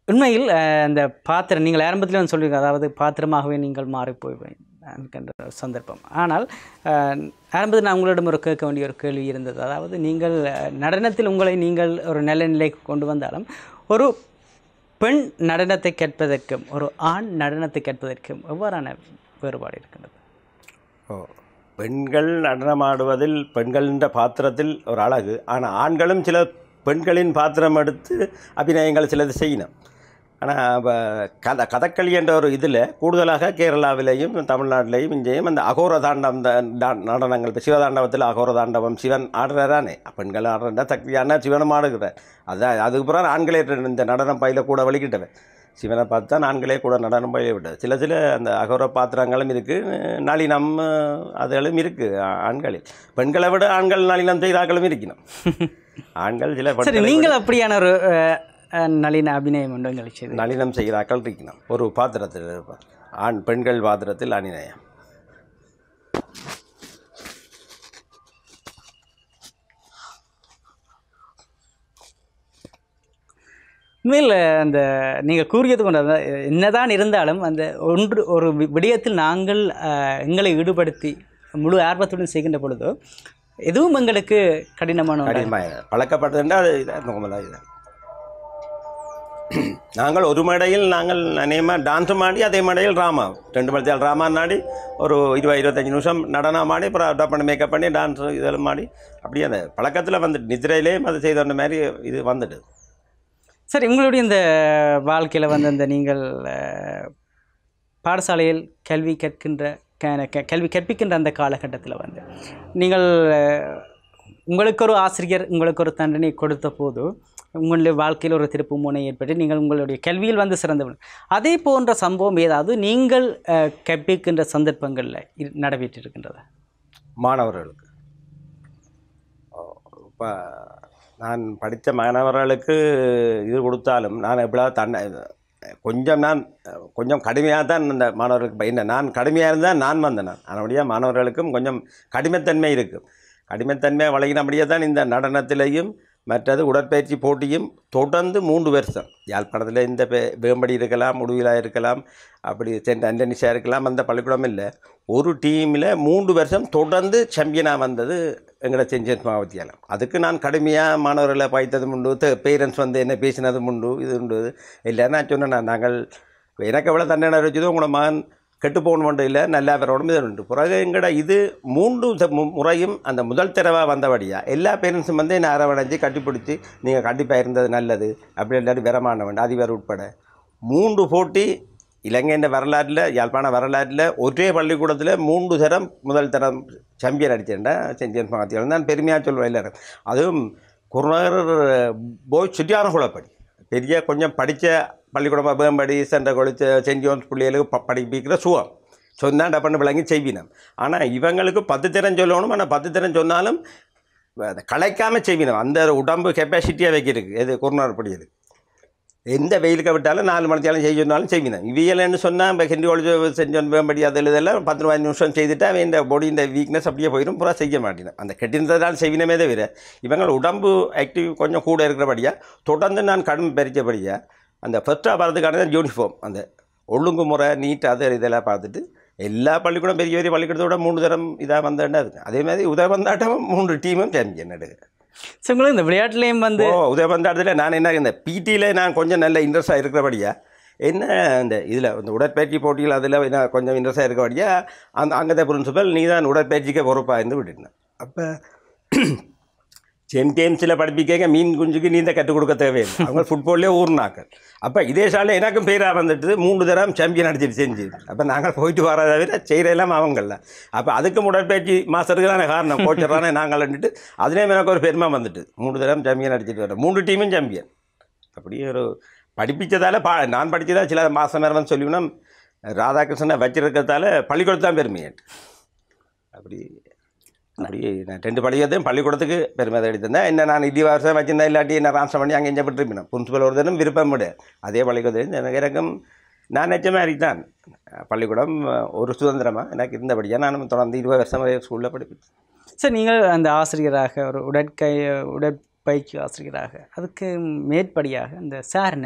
உண்மையில் அஹ், அந்த பாத்திரம் நீங்கள் ஆரம்பத்தில் வந்து சொல்லியிருக்க அதாவது பாத்திரமாகவே நீங்கள் மாறிப்போய் என்கின்ற ஒரு சந்தர்ப்பம் ஆனால் அஹ், ஆரம்பத்தில் நான் உங்களிடம் ஒரு கேட்க வேண்டிய ஒரு கேள்வி இருந்தது அதாவது நீங்கள் அஹ், நடனத்தில் உங்களை நீங்கள் ஒரு நல்ல நிலைக்கு கொண்டு வந்தாலும் ஒரு பெண் நடனத்தை கேட்பதற்கும் ஒரு ஆண் நடனத்தை கேட்பதற்கும் எவ்வாறான வேறுபாடு இருக்கின்றது ஓ பெண்கள் நடனமாடுவதில் பெண்களின் பாத்திரத்தில் ஒரு அழகு ஆனால் ஆண்களும் சில பெண்களின் பாத்திரம் எடுத்து அபிநயங்கள் சிலது செய்யணும் ஆனால் கத கதகளி என்ற ஒரு இதில் கூடுதலாக கேரளாவிலேயும் தமிழ்நாட்டிலேயும் இங்கேயும் அந்த அகோர தாண்டம் நடனங்கள் இப்போ சிவதாண்டவத்தில் அகோர தாண்டவம் சிவன் ஆடுறாரானே பெண்கள் ஆடுறா சக்தியான சிவனும் ஆடுகிறார் அதான் அதுக்கு பிறகு ஆண்களே இந்த நடனம் பயில கூட வலிக்கிட்டவன் சிவனை பார்த்து தான் ஆண்களே கூட நடனம் பயில விட்டது சில சில அந்த அகோர பாத்திரங்களும் இருக்குது நளினம் அதுகளும் இருக்குது ஆண்களில் பெண்களை விட ஆண்கள் நளினம் செய்தாக்களும் இருக்கணும் ஆண்கள் சில சரி பெண்களை விட நீங்கள் அப்படியான ஒரு அஹ், அஹ், நளின அபிநயம் ஒன்று எங்களுக்கு செய்து நளினம் செய்கிறாக்கள் இருக்கணும் ஒரு பாத்திரத்தில் இருப்பார் ஆண் பெண்கள் பாத்திரத்தில் அணிநயம் உண்மையில் அந்த நீங்கள் கூறியது கொண்டு அதான் என்னதான் இருந்தாலும் அந்த ஒன்று ஒரு வி- விடயத்தில் நாங்கள் அஹ், எங்களை ஈடுபடுத்தி முழு ஆர்வத்துடன் செய்கின்ற பொழுதோ எதுவும் எங்களுக்கு கடினமான ஒன்றாக கடினமாக பழக்கப்பட்டதுன்னா அது இதான் நோமலாக இதான் நாங்கள் ஒரு மேடையில் நாங்கள் அநேகமாக டான்ஸும் ஆடி அதே மேடையில் ராமா ரெண்டு மணித்தால் ராமா ஆடி ஒரு இருபது இருபத்தஞ்சி நிமிஷம் நடனம் ஆடி அப்புறம் அடாப் பண்ணி மேக்கப் பண்ணி டான்ஸ் இதெல்லாம் ஆடி அப்படியே அந்த பழக்கத்தில் வந்துட்டு நிதிரையிலேயும் அது செய்த மாதிரி இது வந்துட்டு சரி உங்களுடைய இந்த வாழ்க்கையில் வந்து அந்த நீங்கள் அஹ், பாடசாலையில் கல்வி கற்கின்ற க- க- கல்வி கற்பிக்கின்ற அந்த காலகட்டத்தில் வந்து நீங்கள் அஹ், உங்களுக்கு ஒரு ஆசிரியர் உங்களுக்கு ஒரு தண்டனை கொடுத்த போது உங்களுடைய வாழ்க்கையில் ஒரு திருப்பு முனை ஏற்பட்டு நீங்கள் உங்களுடைய கல்வியில் வந்து சிறந்தவர்கள் அதே போன்ற சம்பவம் ஏதாவது நீங்கள் அஹ், கற்பிக்கின்ற சந்தர்ப்பங்களில் இரு- நடைபெற்றிருக்கின்றதா மாணவர்களுக்கு இப்போ நான் படித்த மாணவர்களுக்கு இது கொடுத்தாலும் நான் எப்படியா தன்னை கொஞ்சம் நான் கொஞ்சம் கடுமையாக தான் இந்த மாணவர்களுக்கு பயின்ற நான் கடுமையாக இருந்தால் நான் வந்தேன் நான் அதனுடைய மாணவர்களுக்கும் கொஞ்சம் கடிமைத்தன்மை இருக்கும் கடிமைத்தன்மை வழங்கினபடியே தான் இந்த நடனத்திலையும் மற்றது உடற்பயிற்சி போட்டியும் தொடர்ந்து மூன்று வருஷம் யாழ்ப்பாணத்தில் இந்த பே வேம்படி இருக்கலாம் முடிவிலாக இருக்கலாம் அப்படி சென்ட் அண்டனிஷா இருக்கலாம் அந்த பள்ளிக்கூடம் இல்லை ஒரு டீமில் மூன்று வருஷம் தொடர்ந்து சாம்பியனாக வந்தது எங்களோட சென்ட் ஜேம்ஸ் மாவத்தியாலம் அதுக்கு நான் கடுமையாக மாணவர்களை பாய்த்ததும் உண்டு பேரண்ட்ஸ் வந்து என்ன பேசினதும் உண்டு இது உண்டு இல்லை நான் சொன்னேன் நான் நாங்கள் எனக்கு எவ்வளோ தண்டனை வச்சதோ உங்களோட மகன் கெட்டு போகணும் இல்லை நல்லா வரணும் இது உண்டு பிறகு எங்கட இது மூன்று த- மு- முறையும் அந்த முதல் தடவை வந்தபடியா எல்லா பேரண்ட்ஸும் வந்து என்னை அரவணைச்சு கட்டிப்பிடிச்சி நீங்கள் கண்டிப்பாக இருந்தது நல்லது அப்படி இல்லாட்டி வரமானவன் அதிபர் உட்பட மூன்று போட்டி இலங்கையின் வரலாற்றில் யாழ்ப்பாண வரலாற்றில் ஒரே பள்ளிக்கூடத்தில் மூன்று தரம் முதல் தரம் சாம்பியன் அடிச்சேன்டா சென்ட் ஜேம்ஸ் மகாத்தியால் நான் பெருமையாக சொல்லுவேன் எல்லாரும் அதுவும் குருநகர் போய் சுற்றியான குளப்படி பெரிய கொஞ்சம் படித்த பள்ளிக்கூடம் வேம்படி சென்ற கொளிச்ச சென்ட் ஜோன்ஸ் பிள்ளைகளுக்கு ப படிப்பிக்கிற சுகம் சொன்னா டப்பன்னு விளங்கி செய்வினம் ஆனால் இவங்களுக்கு பத்து திறம் சொல்லணும் ஆனால் பத்து திறம் சொன்னாலும் அதை கலைக்காமல் செய்வினம் அந்த உடம்பு கெப்பாசிட்டியாக வைக்கிறதுக்கு எது குருநார் படியது எந்த வெயிலுக்கு விட்டாலும் நாலு மணித்தாலும் செய்ய சொன்னாலும் செய்வினேன் இவியலன்னு சொன்னால் இப்போ ஹிந்தி ஒழிச்சு செஞ்சோன் வேம்படி அதில் இதெல்லாம் பத்து பதினஞ்சு நிமிஷம் செய்துட்டு அவன் இந்த பாடி இந்த வீக்னஸ் அப்படியே போயிடும் பூரா செய்ய மாட்டேன் அந்த கெட்டினதால் செய்வினமே தவிர இவங்க உடம்பு ஆக்டிவ் கொஞ்சம் கூட இருக்கிறபடியாக தொடர்ந்து நான் கடும் பறிச்சபடியாக அந்த ஃபஸ்ட்டாக வரதுக்கான யூனிஃபார்ம் அந்த ஒழுங்குமுறை நீட் அது இதெல்லாம் பார்த்துட்டு எல்லா பள்ளிக்கூடம் பெரிய பெரிய பள்ளிக்கூடத்தோட மூணு தரம் இதாக வந்தேன்னா இருக்கு அதே மாதிரி உதயபந்தாட்டம் மூன்று டீமும் சாம்பியன் எடுக்கு ஸோ உங்களுக்கு இந்த விளையாட்டுலேயும் வந்து ஓ உதயபந்தாட்டத்தில் நான் என்ன இந்த பிடியில் நான் கொஞ்சம் நல்ல இன்ட்ரெஸ்டாக இருக்கிறபடியா என்ன இந்த இதில் இந்த உடற்பயிற்சி போட்டிகள் அதில் என்ன கொஞ்சம் இன்ட்ரெஸ்டாக இருக்கிறபடியா அந்த அங்கത്തെ பிரின்சிபல் நீ தான் உடற்பயிற்சிக்கு பொறுப்பாக இருந்து விட்டுட்டேன் அப்போ சாம்பியன்ஸில் படிப்பிக்க மீன் குஞ்சுக்கு நீந்த கற்றுக் கொடுக்க தேவையில்லை அவங்க ஃபுட்பால்லே ஊர்னாக்கள் அப்போ இதே ஷாலில் எனக்கும் பேராக வந்துட்டு மூணு தரம் சாம்பியன் அடிச்சிட்டு செஞ்சு அப்போ நாங்கள் போயிட்டு வர தவிர செய்கிற எல்லாம் அவங்கள அப்போ அதுக்கும் உடற்பயிற்சி மாஸ்டருக்கு தானே காரணம் கோச்சர் தானே நாங்கள் வந்துட்டு அதுலேயும் எனக்கு ஒரு பெருமை வந்துட்டு மூணு தரம் சாம்பியன் அடிச்சிட்டு வரேன் மூணு டீமும் சாம்பியன் அப்படியே ஒரு படிப்பிச்சதால பா நான் படித்ததா சில மாதம் நேரம் வந்து சொல்லிவினா ராதாகிருஷ்ணனை வச்சிருக்கிறதால பள்ளிக்கூடத்து தான் பெருமையாட்டு அப்படி அப்படி நான் ரெண்டு பள்ளிக்கூடத்தையும் பள்ளிக்கூடத்துக்கு பெருமை தேடி தந்தேன் என்ன நான் இடி வருஷம் வச்சிருந்தேன் இல்லாட்டி என்ன ராம்சம் பண்ணி அங்கே இங்கே விட்டுருப்பேன் பிரின்சிபல் ஒரு தினம் விருப்பம் விடு அதே பள்ளிக்கூடத்தையும் எனக்கு எனக்கும் நான் நினச்ச மாதிரி தான் பள்ளிக்கூடம் ஒரு சுதந்திரமாக எனக்கு இருந்தபடியாக நான் தொடர்ந்து இருபது வருஷம் வரை ஸ்கூலில் படிப்பேன் சார் நீங்கள் அந்த ஆசிரியராக ஒரு உடற்கை உடற்பயிற்சி ஆசிரியராக அதுக்கு மேற்படியாக இந்த சாரணர்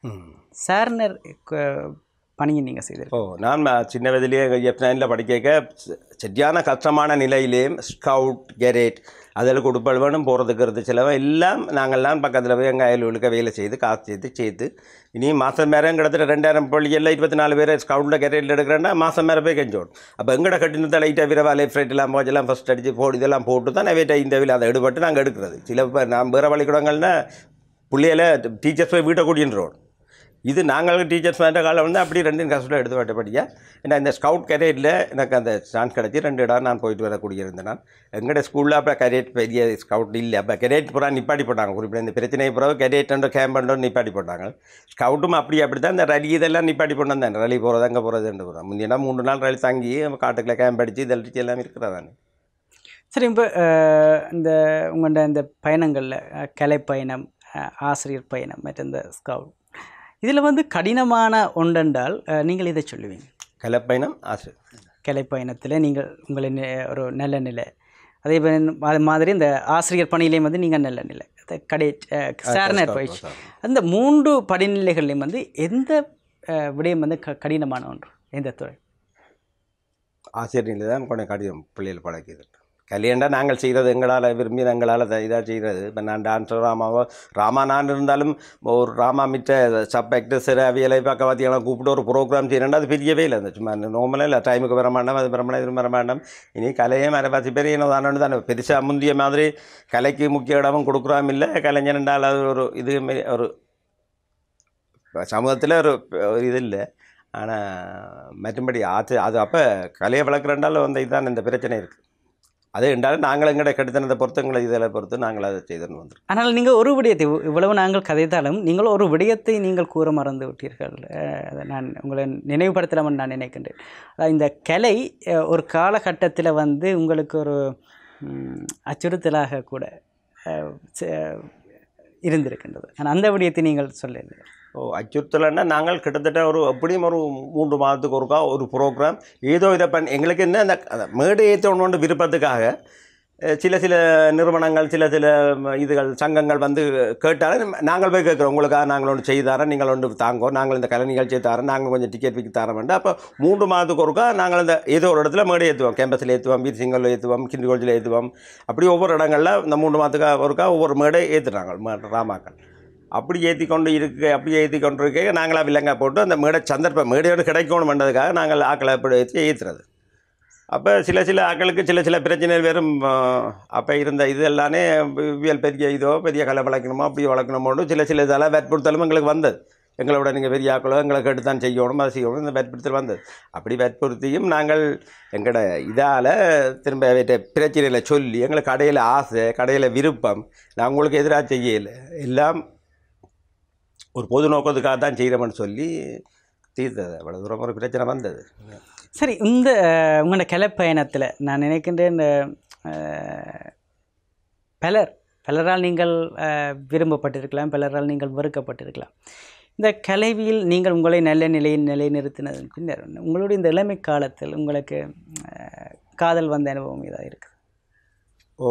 ம் சார்னர் பணியை நீங்கள் செய்திருக்கீங்க ஓ நான் ம- சின்ன வயதிலேயே எஃப் நைனில் படிக்க சரியான கஷ்டமான நிலையிலேயும் ஸ்கவுட் கெரேட் அதில் கொடுப்பல் வேணும் போகிறதுக்கு செலவு எல்லாம் நாங்கள்லாம் பக்கத்தில் போய் எங்கள் அயல்வலுக்க வேலை செய்து காசு சேர்த்து சேர்த்து இனி மாதம் மேலே கிட்டத்தட்ட ரெண்டாயிரம் பள்ளிகளில் இருபத்தி நாலு பேர் ஸ்கவுட்டில் கெரேட்டில் எடுக்கிறேன்னா மாதம் மேலே போய் கெஞ்சோடும் அப்போ எங்கட கட்டினத்தை லைட்டாக விரவா லெஃப்ட் ரைட் எல்லாம் போச்செல்லாம் ஃபஸ்ட் அடித்து போடு இதெல்லாம் போட்டு தான் வேட்டை இன்டர்வியூவில் அதை எடுபட்டு நாங்கள் எடுக்கிறது சில பேர் நான் வேறு பள்ளிக்கூடங்கள்னா பிள்ளையில டீச்சர்ஸ் போய் வீட்டை கூட்டின்றோம் இது நாங்கள் டீச்சர்ஸ் வேண்ட காலம் வந்து அப்படி ரெண்டு கஷ்டம் எடுத்து விட்டபடியா ஏன்னா இந்த ஸ்கவுட் கரேட்டில் எனக்கு அந்த சான்ஸ் கிடச்சி ரெண்டு இடம் நான் போயிட்டு வரக்கூடிய இருந்தேன் நான் எங்களோட ஸ்கூலில் அப்போ கரேட் பெரிய ஸ்கவுட் இல்லை அப்போ கரேட் பூரா நிப்பாட்டி போட்டாங்க குறிப்பிட்ட இந்த பிரச்சனையை பிறகு கரேட்டோ கேம்பண்டோ நிப்பாட்டி போட்டாங்க ஸ்கவுட்டும் அப்படி அப்படி தான் இந்த ரலி இதெல்லாம் நிப்பாட்டி போட்டு வந்தேன் ரலி போகிறது அங்கே போகிறது போகிறோம் முந்தினா மூணு நாள் ரலி தங்கி காட்டுக்குள்ள கேம்ப் அடித்து இதழிச்சு எல்லாம் இருக்கிறதா நான் சரி இப்போ இந்த உங்களோட இந்த பயணங்களில் கலை பயணம் அஹ், ஆசிரியர் பயணம் மற்றும் இந்த ஸ்கவுட் இதில் வந்து கடினமான ஒன்றென்றால் அஹ், நீங்கள் இதை சொல்லுவீங்க கலப்பயணம் ஆசை கலை பயணத்தில் நீங்கள் உங்களை நி- ஒரு நல்ல நிலை அதே போல அது மாதிரி இந்த ஆசிரியர் பணியிலையும் வந்து நீங்கள் நல்ல நிலை அந்த கடை சார்னர் பயிற்சி அந்த மூன்று படிநிலைகள்லையும் வந்து எந்த அஹ், விடயம் வந்து க கடினமான ஒன்று எந்த துறை ஆசிரியர்கள் தான் கொஞ்சம் கடிதம் பிள்ளைகள் பழக்கிது கல்யாண்டா நாங்கள் செய்கிறது எங்களால் விரும்பி எங்களால் இதாக செய்கிறது இப்போ நான் டான்ஸர் ராமாவோ ராமா நான் இருந்தாலும் ஒரு ராமா மிச்ச சப் ஆக்டர்ஸ் அவியலை பக்கவாத்தியெல்லாம் கூப்பிட்டு ஒரு ப்ரோக்ராம் செய்யணும்னா அது பெரியவே இல்லை அந்த சும்மா நார்மலாக இல்லை டைமுக்கு வர மாட்டோம் அது வர மாட்டோம் இது வர மாட்டோம் இனி கலையே மரபாசி பெரிய தானே தானே பெருசாக முந்திய மாதிரி கலைக்கு முக்கிய இடமும் கொடுக்குறாம இல்லை கலைஞர்ண்டால் அது ஒரு இது மாரி ஒரு சமூகத்தில் ஒரு ஒரு இது இல்லை ஆனால் மற்றும்படி ஆச்சு அது அப்போ கலையை வளர்க்குறண்டாலும் வந்து இதுதான் இந்த பிரச்சனை இருக்குது அது என்றாலும் நாங்கள் எங்கட கெடுத்தனத்தை பொறுத்து எங்களை இதில் பொறுத்து நாங்கள் அதை செய்துன்னு வந்துருக்கோம் ஆனால் நீங்கள் ஒரு விடயத்தை இவ்- இவ்வளவு நாங்கள் கதைத்தாலும் நீங்கள் ஒரு விடயத்தை நீங்கள் கூற மறந்து விட்டீர்கள் அஹ், அதை நான் உங்களை நினைவுபடுத்தலாம்னு நான் நினைக்கின்றேன் அதாவது இந்த கலை அஹ், ஒரு காலகட்டத்தில் வந்து உங்களுக்கு ஒரு ம், அச்சுறுத்தலாக கூட அஹ், ச- இருந்திருக்கின்றது ஆனால் அந்த விடயத்தை நீங்கள் சொல்லலை ஓ அச்சுறுத்தலைன்னா நாங்கள் கிட்டத்தட்ட ஒரு எப்படியும் ஒரு மூன்று மாதத்துக்கு ஒருக்கா ஒரு ப்ரோக்ராம் ஏதோ இதை பண்ணி எங்களுக்கு என்ன அந்த அந்த மேடை ஏற்றணுன்ற விருப்பத்துக்காக அஹ், சில சில நிறுவனங்கள் சில சில ம, இதுகள் சங்கங்கள் வந்து கேட்டாலும் நாங்கள் போய் கேட்குறோம் உங்களுக்காக நாங்கள் ஒன்று செய்து தரோம் நீங்கள் ஒன்று தாங்கோ நாங்கள் இந்த கலை நிகழ்ச்சியை தரோம் நாங்கள் கொஞ்சம் டிக்கெட் விற்க தரோம் வேண்டாம் அப்போ மூன்று மாதத்துக்கு ஒருக்கா நாங்கள் இந்த ஏதோ ஒரு இடத்துல மேடை ஏற்றுவோம் கேம்பஸில் ஏற்றுவோம் பீர் சிங்கலில் ஏற்றுவோம் கிண்டி காலேஜில் ஏற்றுவோம் அப்படி ஒவ்வொரு இடங்களில் இந்த மூன்று மாதத்துக்கு ஒருக்கா ஒவ்வொரு மேடை ஏற்றுறாங்க ராமாக்கள் அப்படி ஏற்றி கொண்டு இருக்கு அப்படி ஏற்றி கொண்டு இருக்க நாங்களாக வில்லங்க போட்டு அந்த மேடை சந்தர்ப்பம் மேடையோடு கிடைக்கணும் பண்ணுறதுக்காக நாங்கள் ஆக்களை அப்படி ஏற்றி ஏற்றுறது அப்போ சில சில ஆக்களுக்கு சில சில பிரச்சனைகள் வெறும் அப்போ இருந்த இது எல்லாமே வியல் பெரிய இதோ பெரிய கலை வளர்க்கணுமோ அப்படி வளர்க்கணுமோன்னு சில சில இதெல்லாம் வற்புறுத்தலும் எங்களுக்கு வந்தது எங்களோட நீங்கள் பெரிய ஆக்களோ எங்களை கேட்டு தான் செய்யணும் அதை செய்யணும் இந்த வற்புறுத்தல் வந்தது அப்படி வற்புறுத்தியும் நாங்கள் எங்களோட இதால் திரும்ப அவற்றை பிரச்சனைகளை சொல்லி எங்களுக்கு கடையில் ஆசை கடையில் விருப்பம் நான் உங்களுக்கு எதிராக செய்யலை எல்லாம் ஒரு பொது நோக்கத்துக்காக தான் செய்கிறோம்னு சொல்லி தீர்த்தது அவ்வளோ தூரம் ஒரு பிரச்சனை வந்தது சரி இந்த அஹ், உங்களோட கலை பயணத்தில் நான் நினைக்கின்றேன் இந்த அஹ், பலர் பலரால் நீங்கள் அஹ், விரும்பப்பட்டிருக்கலாம் பலரால் நீங்கள் வெறுக்கப்பட்டிருக்கலாம் இந்த கலைவியில் நீங்கள் உங்களை நல்ல நிலையில் நிலைநிறுத்தினதன் பின்னர் உங்களுடைய இந்த இளமை காலத்தில் உங்களுக்கு அஹ், காதல் வந்த அனுபவம் இதாக இருக்குது ஓ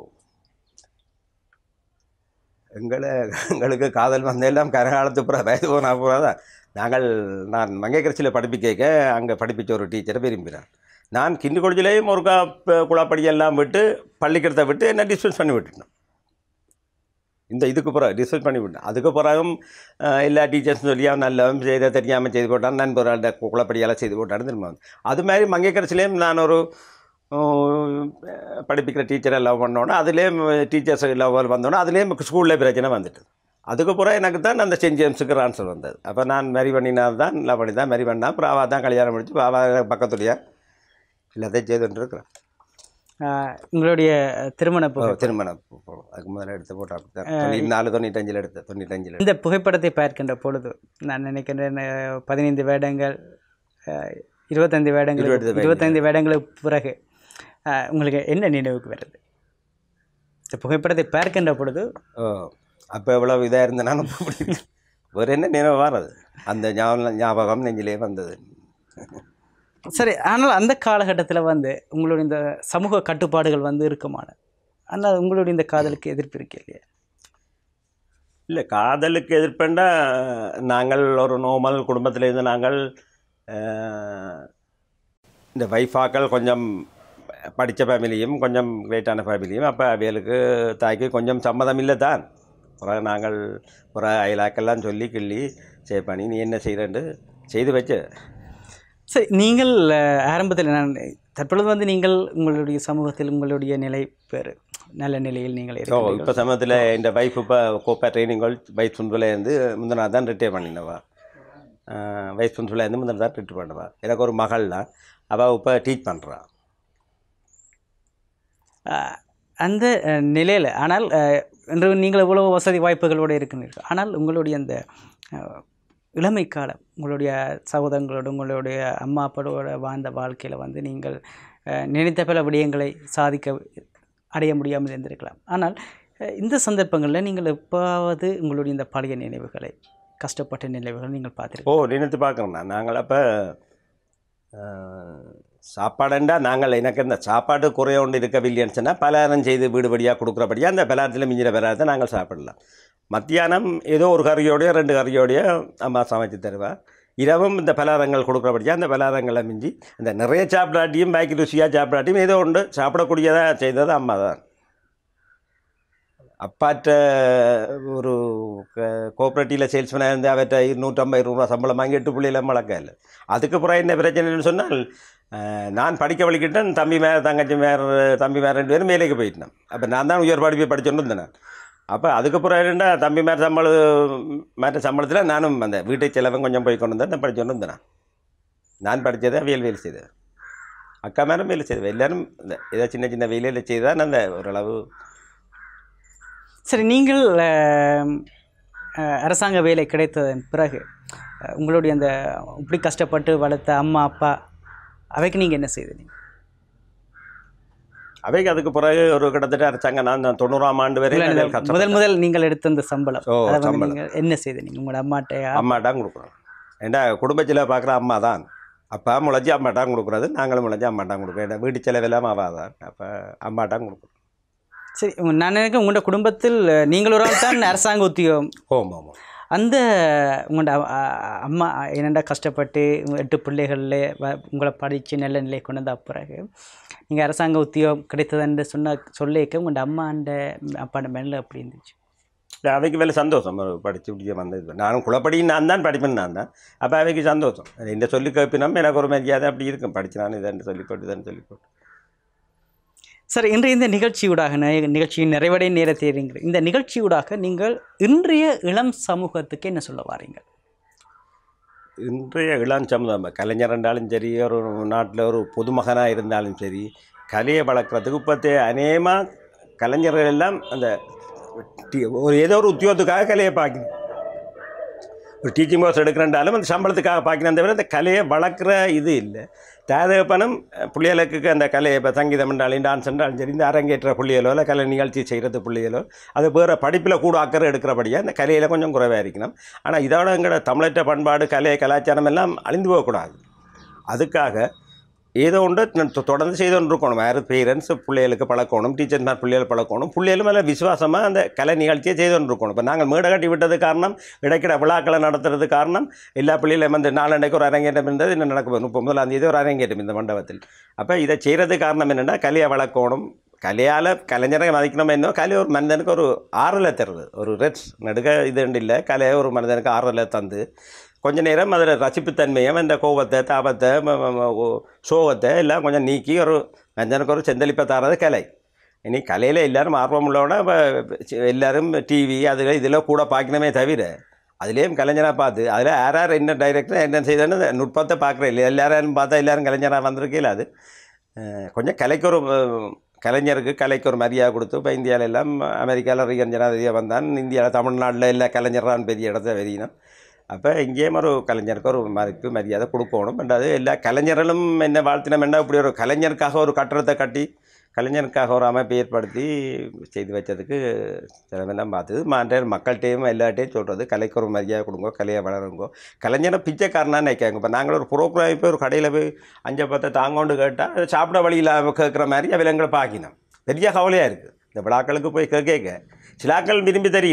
எங்களை எங்களுக்கு காதல் வந்தெல்லாம் கரகாலத்து புறா வயது போனா பூரா தான் நாங்கள் நான் மங்கைக்கரசியில் படிப்பிக்க அங்கே படிப்பிச்ச ஒரு டீச்சரை விரும்பினேன் நான் கிண்டு கொடிச்சிலையும் ஒரு கா குழாப்படியெல்லாம் விட்டு பள்ளிக்கூடத்தை விட்டு என்ன டிஸ்பென்ஸ் பண்ணி விட்டுட்டேன் இந்த இதுக்கு பிறகு டிஸ்பென்ஸ் பண்ணி விட்டேன் அதுக்கு பிறகும் அஹ், எல்லா டீச்சர்ஸும் சொல்லியா நல்லவன் செய்த தெரியாமல் செய்து போட்டான் நண்பர்கள்ட்ட குழப்படியெல்லாம் செய்து போட்டான்னு திரும்ப வந்து அது மாதிரி மங்கைக்கரசிலையும் நான் ஒரு உம், படிப்பிக்கிற டீச்சரை லவ் பண்ணோன்னே அதுலேயும் டீச்சர்ஸ் லவ் வந்தோன்னே அதுலேயும் ஸ்கூலில் பிரச்சனை வந்துட்டு அதுக்கப்புறம் எனக்கு தான் அந்த சென்ட் ஜேம்ஸுக்கு ஆன்சர் வந்தது அப்போ நான் மேரி பண்ணினால் தான் லவ் பண்ணி தான் மேரி பண்ணா அப்புறம் அவள் தான் கல்யாணம் முடிச்சு அவா பக்கத்துலையா எல்லாத்தையும் செய்துட்டு இருக்கிறேன் அஹ், உங்களுடைய திருமண ஓ, புகை திருமணம் இப்போ அதுக்கு முதல்ல எடுத்து போட்டு அப்படி தான் தொண்ணூற்றி நாலு தொண்ணூத்தஞ்சில் எடுத்தேன் தொண்ணூத்தஞ்சில் இந்த புகைப்படத்தை பார்க்கின்ற பொழுது நான் நினைக்கின்றேன் அஹ், பதினைந்து வேடங்கள் அஹ், இருபத்தைந்து வேடங்கள் இருபத்தைந்து இருபத்தைந்து வேடங்களுக்கு பிறகு அஹ், உங்களுக்கு என்ன நினைவுக்கு வருது இந்த புகைப்படத்தை பார்க்கின்ற பொழுது ஓ அப்போ எவ்வளோ இதாக இருந்தேனாலும் அப்படி ஒரு என்ன நினைவு வர்றது அந்த ஞாபகம் ஞாபகம் நெஞ்சிலே வந்தது சரி ஆனால் அந்த காலகட்டத்தில் வந்து உங்களுடைய இந்த சமூக கட்டுப்பாடுகள் வந்து இருக்குமான ஆனால் உங்களுடைய இந்த காதலுக்கு எதிர்ப்பு இருக்கு இல்லையா இல்லை காதலுக்கு எதிர்ப்புண்டா நாங்கள் ஒரு நார்மல் குடும்பத்தில் இருந்து நாங்கள் அஹ், இந்த வைஃபாக்கள் கொஞ்சம் படித்த ஃபேமிலியும் கொஞ்சம் கிரேட்டான ஃபேமிலியும் அப்போ அவைகளுக்கு தாய்க்கு கொஞ்சம் சம்மதம் இல்லை தான் பிறகு நாங்கள் ஒரு அயலாக்கெல்லாம் சொல்லி கிள்ளி சரி பண்ணி நீ என்ன செய்கிறேன்னு செய்து வச்சு சரி நீங்கள் அஹ், ஆரம்பத்தில் நான் தற்பொழுது வந்து நீங்கள் உங்களுடைய சமூகத்தில் உங்களுடைய நிலை பெறு நல்ல நிலையில் நீங்கள் ஓ இருக்கிறீர்கள் இப்போ சமயத்தில் இந்த வைஃப் இப்போ கோப்பா ட்ரைனிங் வைஃப் சுந்துலேருந்து முந்தினா தான் ரிட்டையர் பண்ணினவா வைஃப் சுந்துலேருந்து முந்தின தான் ரிட்டையர் பண்ணுவா எனக்கு ஒரு மகள் தான் அவள் இப்போ டீச் பண்ணுறா அஹ், அந்த நிலையில் ஆனால் அஹ், இன்று நீங்கள் எவ்வளவு வசதி வாய்ப்புகளோடு இருக்கிறீர்கள் ஆனால் உங்களுடைய அந்த அஹ், இளமை காலம் உங்களுடைய சகோதரங்களோடு உங்களுடைய அம்மா அப்பாவோட வாழ்ந்த வாழ்க்கையில் வந்து நீங்கள் அஹ், நினைத்த பல விடயங்களை சாதிக்க அடைய முடியாமல் இருந்திருக்கலாம் ஆனால் அஹ், இந்த சந்தர்ப்பங்களில் நீங்கள் எப்பாவது உங்களுடைய இந்த பழைய நினைவுகளை கஷ்டப்பட்ட நினைவுகளை நீங்கள் ஓ பார்த்துருக்கோம் நினைத்து பார்க்குறேண்ணா நாங்கள் அப்போ சாப்பாடுண்டா நாங்கள் எனக்கு இந்த சாப்பாடு குறைய ஒன்று இருக்கவில்லைன்னு சொன்னால் பலகாரம் செய்து வீடுபடியாக கொடுக்குறபடியாக அந்த பலகாரத்தில் மிஞ்சின பலகாரத்தை நாங்கள் சாப்பிடலாம் மத்தியானம் ஏதோ ஒரு கறியோடையோ ரெண்டு கறியோடையோ அம்மா சமைச்சு தருவா இரவும் இந்த பலகாரங்கள் கொடுக்குறபடியாக அந்த பலகாரங்களை மிஞ்சி இந்த நிறைய சாப்பிடாட்டியும் பாக்கி ருசியாக சாப்பிடாட்டியும் ஏதோ ஒன்று சாப்பிடக்கூடியதாக செய்தது அம்மா தான் அப்பாட்ட ஒரு கோஆப்ரேட்டிவில் சேல்ஸ்மேனாக இருந்து அவர்கிட்ட நூற்றம்பது ரூபா சம்பளம் வாங்கி எட்டு பிள்ளையில மழக்க இல்லை அதுக்கு அப்புறம் என்ன பிரச்சனைன்னு சொன்னால் அஹ், நான் படிக்க வலிக்கிட்டேன் தம்பி மேலே தங்கச்சி மேலே தம்பி மேலே ரெண்டு பேரும் வேலைக்கு போயிட்டேன் அப்போ நான் தான் உயர் படிப்பை படிச்சுட்டு இருந்தேன் நான் அப்போ அதுக்கப்புறம் என்னடா தம்பி மேலே சம்பளம் மேட்ட சம்பளத்தில் நானும் அந்த வீட்டு செலவும் கொஞ்சம் போய் கொண்டு வந்தேன் நான் படிச்சுட்டு இருந்தேன் நான். நான் படித்ததை வேல் வேலை செய்தேன் அக்கா மேலும் வேலை செய்தேன் எல்லாரும் இந்த ஏதோ சின்ன சின்ன வேலையில் செய்தான் அந்த ஓரளவு சரி நீங்கள் அஹ், அஹ், அரசாங்க வேலை கிடைத்ததன் பிறகு அஹ், உங்களுடைய அந்த இப்படி கஷ்டப்பட்டு வளர்த்த அம்மா அப்பா அவைக்கு நீங்கள் என்ன செய்தீங்க அவைக்கு அதுக்கு பிறகு ஒரு கிட்டத்தட்ட அரசாங்கம் நான் நான் தொண்ணூறாம் ஆண்டு வரை இல்ல, நான் இல்ல, கஷ்டப்பட்டேன். முதல் முதல் நீங்கள் எடுத்த அந்த சம்பளம் ஓ, அதை வந்து சம்பளம். நீங்கள் என்ன செய்தீங்க உங்களோட அம்மாட்டையா அம்மாட்டான் கொடுக்குறோம் ஏண்டா குடும்பத்தில் பார்க்குற அம்மா தான் அப்பா முளைச்சி அம்மாட்டான் கொடுக்குறது நாங்களும் முளைச்சி அம்மாட்டான் கொடுக்குறோம் ஏன்னா வீட்டு செலவெல்லாம் ஆவாதான் அப்போ அம்மாட்டான் கொடுக்குறோம் சரி உங்க- நான் நினைக்கிறேன் உங்களோட குடும்பத்தில் அஹ், நீங்கள் ஒரு ஆள் தான் அரசாங்க உத்தியோகம் ஓம் ஆமாம் அந்த உங்களோட அ- அ- அம்மா என்னடா கஷ்டப்பட்டு உங்க எட்டு பிள்ளைகளில் வ- உங்களை படித்து நல்ல நிலை கொண்டு வந்த பிறகு நீங்கள் அரசாங்க உத்தியோகம் கிடைத்ததுன்னு சொன்ன சொல்லிக்க உங்களோட அம்மாண்ட அப்பாண்ட மேலே அப்படி இருந்துச்சு இல்லை அவைக்கு வேலை சந்தோஷம் படித்து இப்படியே வந்தது நானும் குளப்படி நான் தான் படிப்பேன் நான் தான் அப்போ அவைக்கு சந்தோஷம் இந்த சொல்லி கேப்பினம் எனக்கு ஒரு மரியாதை அப்படி இருக்கும் படிச்சு நான் இதான் சொல்லி போட்டு இதான் சொல்லி போட்டு சார் இன்றைய இந்த நிகழ்ச்சியூடாக நி- நிகழ்ச்சியின் நிறைவடை நேரத்தை இருங்க இந்த நிகழ்ச்சியூடாக நீங்கள் இன்றைய இளம் சமூகத்துக்கு என்ன சொல்ல வாரீங்க இன்றைய இளம் சமுதாயம் கலைஞர் இருந்தாலும் சரி ஒரு நாட்டில் ஒரு பொதுமகனாக இருந்தாலும் சரி கலையை வளர்க்குறதுக்கு இப்போத்தே அநேகமாக கலைஞர்கள் எல்லாம் அந்த டி- ஒரு ஏதோ ஒரு உத்தியோகத்துக்காக கலையை பார்க்கணும் ஒரு டீச்சிங் கோர்ஸ் எடுக்கிறண்டாலும் அந்த சம்பளத்துக்காக பார்க்கணும் தவிர அந்த கலையை வளர்க்குற இது இல்லை தேதப்பணம் பிள்ளைகளுக்கு அந்த கலையை இப்போ சங்கீதம் என்றாலும் டான்ஸ் என்றாலும் சரி இந்த அரங்கேற்ற பிள்ளைகளோ இல்லை கலை நிகழ்ச்சி செய்கிறது பிள்ளைகளோ அது வேறு படிப்பில் கூட அக்கறை எடுக்கிறபடியாக அந்த கலையில் கொஞ்சம் குறைவாக இருக்கணும் ஆனால் இதோட எங்களோட தமிழற்ற பண்பாடு கலை கலாச்சாரம் எல்லாம் அழிந்து போகக்கூடாது அதுக்காக ஏதோ ஒன்று ந- தொ- தொடர்ந்து செய்து கொண்டு இருக்கணும் வேறு பேரண்ட்ஸ் பிள்ளைகளுக்கு பழக்கணும் டீச்சர்மார் பிள்ளைகள் பழக்கணும் பிள்ளைகளும் மேலே விசுவாசமாக அந்த கலை நிகழ்ச்சியை செய்து கொண்டு இருக்கணும் இப்போ நாங்கள் மேடை கட்டி விட்டது காரணம் இடைக்கிட விழாக்களை நடத்துறது காரணம் எல்லா பிள்ளைகளும் வந்து நாளண்டைக்கு ஒரு அரங்கேற்றம் இருந்தது இன்னும் நடக்க போகுது முப்பது முதலாம் தேதி ஒரு அரங்கேற்றம் இந்த மண்டபத்தில் அப்போ இதை செய்கிறது காரணம் என்னென்னா கலையை வளர்க்கணும் கலையால் கலைஞரை மதிக்கணும் என்ன கலை ஒரு மனிதனுக்கு ஒரு ஆறுதலை தருது ஒரு ரெட்ஸ் நடுக்க இது இல்லை கலையை ஒரு மனிதனுக்கு ஆறுதலை தந்து கொஞ்ச நேரம் அதில் ரசிப்புத்தன்மையும் இந்த கோபத்தை தாபத்தை ம- ம- ம- ஓ- சோகத்தை எல்லாம் கொஞ்சம் நீக்கி ஒரு மனிதனுக்கு ஒரு செந்தளிப்பை தரது கலை இனி கலையில் எல்லாரும் ஆர்வம் உள்ளவனா இப்போ எல்லாரும் டிவி அதில் இதில் கூட பார்க்கணுமே தவிர அதுலேயும் கலைஞராக பார்த்து அதில் யார் யார் என்ன டைரக்டர் என்ன செய்தேன்னு அந்த நுட்பத்தை பார்க்குற இல்லை எல்லாரும் பார்த்தா எல்லாரும் கலைஞராக வந்திருக்கே அது அஹ், கொஞ்சம் கலைக்கு ஒரு அஹ், கலைஞருக்கு கலைக்கு ஒரு மரியாதை கொடுத்து இப்போ இந்தியாவில் எல்லாம் அமெரிக்காவில் ரீகன் ஜனாதிபதியாக வந்தான் இந்தியாவில் தமிழ்நாட்டில் எல்லா கலைஞரான் பெரிய இடத்த வெறியினம் அப்போ இங்கேயும் ஒரு கலைஞருக்கு ஒரு மதிப்பு மரியாதை கொடுக்கணும் ரெண்டாவது எல்லா கலைஞர்களும் என்ன வாழ்த்தினம் என்ன இப்படி ஒரு கலைஞருக்காக ஒரு கட்டடத்தை கட்டி கலைஞருக்காக ஒரு அமைப்பை ஏற்படுத்தி செய்து வச்சதுக்கு சிலவெல்லாம் பார்த்தது மாற்ற மக்கள்கிட்டையும் எல்லாட்டையும் சொல்கிறது கலைக்கு ஒரு மரியாதை கொடுங்க கலையை வளருங்கோ கலைஞரை பிச்சைக்காரனா நினைக்காங்க இப்போ நாங்கள் ஒரு புரோக்ராம் போய் ஒரு கடையில் போய் அஞ்சை பத்தை தாங்கோண்டு கேட்டால் சாப்பிட வழியில் கேட்குற மாதிரி அவிலங்களை பார்க்கணும் பெரிய கவலையாக இருக்குது இந்த விழாக்களுக்கு போய் கேட்க சிலாக்கள் விரும்பி தெரியணும்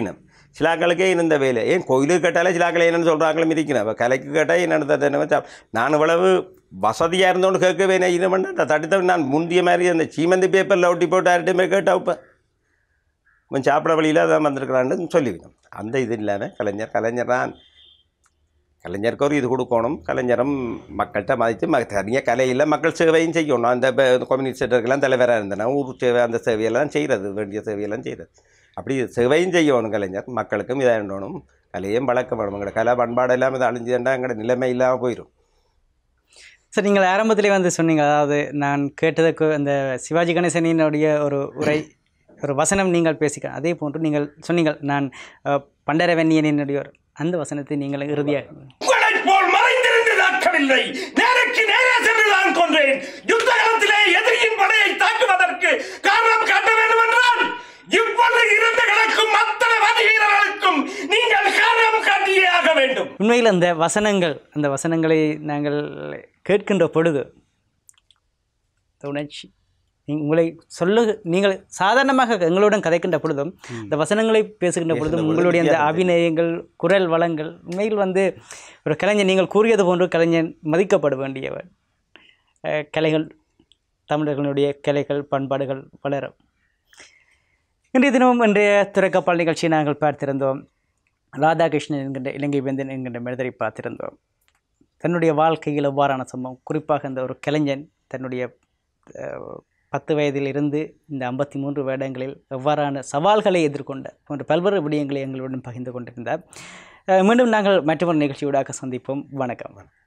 சிலாக்களுக்கே இந்த வேலை ஏன் கோயிலுக்கு கேட்டாலே சிலாக்கள் என்னென்னு சொல்கிறாங்களும் இருக்கிறேன் இப்போ கலைக்கு கேட்டால் என்னென்னு என்ன வச்சா நான் இவ்வளவு வசதியாக இருந்தோன்னு கேட்கவே என்ன இது பண்ண தடுத்த நான் முந்திய மாதிரி அந்த சீமந்தி பேப்பரில் ஒட்டி போட்டு யார்கிட்டையுமே கேட்டா இப்போ இவன் சாப்பிட வழியில் தான் வந்திருக்கிறான்னு சொல்லிவிடும் அந்த இது இல்லாமல் கலைஞர் கலைஞர் தான் கலைஞருக்கு ஒரு இது கொடுக்கணும் கலைஞரும் மக்கள்கிட்ட மதித்து ம தனியாக கலையில் மக்கள் சேவையும் செய்யணும் அந்த இப்போ கம்யூனிஸ்ட் சென்டருக்கெல்லாம் தலைவராக இருந்தேன்னா ஊர் சேவை அந்த சேவையெல்லாம் செய்கிறது வேண்டிய சேவையெல்லாம் செய்கிறது அப்படி சேவையும் செய்யணும் கலைஞர் மக்களுக்கும் இதாக வேணும் கலையும் வளர்க்க வேணும் எங்களோட கலை பண்பாடு எல்லாம் இது அழிஞ்சுட்டா எங்களோட நிலைமை இல்லாமல் போயிடும் சார் நீங்கள் ஆரம்பத்திலே வந்து சொன்னீங்க அதாவது நான் கேட்டதுக்கு அந்த சிவாஜி கணேசனினுடைய ஒரு உரை ஒரு வசனம் நீங்கள் பேசிக்க அதே போன்று நீங்கள் சொன்னீங்கள் நான் அஹ், பண்டரவன்னியனினுடைய ஒரு அந்த வசனத்தை நீங்கள் இறுதியாக உங்களைப் போல் மறைந்திருந்து தாக்கவில்லை நேருக்கு நேரே சென்று நான் கொன்றேன் யுத்த காலத்திலே எதிரியின் படையை தாக்குவதற்கு காரணம் காட்ட வேண்டும் என்றால் இப்பொழுது இருந்து கிடக்கும் அத்தனை வதி வீரர்களுக்கும் நீங்கள் காரணம் காட்டியே ஆக வேண்டும் உண்மையில் அந்த வசனங்கள் அந்த வசனங்களை நாங்கள் கேட்கின்ற பொழுது இந்த உணர்ச்சி நீ- உங்களை சொல்லு நீங்கள் சாதாரணமாக எங்களுடன் கதைக்கின்ற பொழுதும் இந்த வசனங்களை பேசுகின்ற பொழுதும் பொழுதும் உங்களுடைய அந்த வித்தியாசம் அபிநயங்கள் குரல் வளங்கள் உண்மையில் வந்து ஒரு கலைஞர் நீங்கள் கூறியது போன்று கலைஞர் மதிக்கப்பட வேண்டியவர் அஹ், கலைகள் தமிழர்களுடைய கலைகள் பண்பாடுகள் வளரும் இன்றைய தினமும் இன்றைய துறைக்கப்பால் நிகழ்ச்சியை நாங்கள் பார்த்திருந்தோம் ராதாகிருஷ்ணன் என்கின்ற இலங்கை வேந்தன் என்கின்ற மனிதரை பார்த்திருந்தோம் தன்னுடைய வாழ்க்கையில் எவ்வாறான சம்பவம் குறிப்பாக இந்த ஒரு கலைஞன் தன்னுடைய அஹ், பத்து வயதில் இருந்து இந்த ஐம்பத்தி மூன்று வருடங்களில் எவ்வாறான சவால்களை எதிர்கொண்ட போன்ற பல்வேறு விடயங்களை எங்களுடன் பகிர்ந்து கொண்டிருந்தார் அஹ், மீண்டும் நாங்கள் மற்றொரு நிகழ்ச்சியூடாக சந்திப்போம் வணக்கம்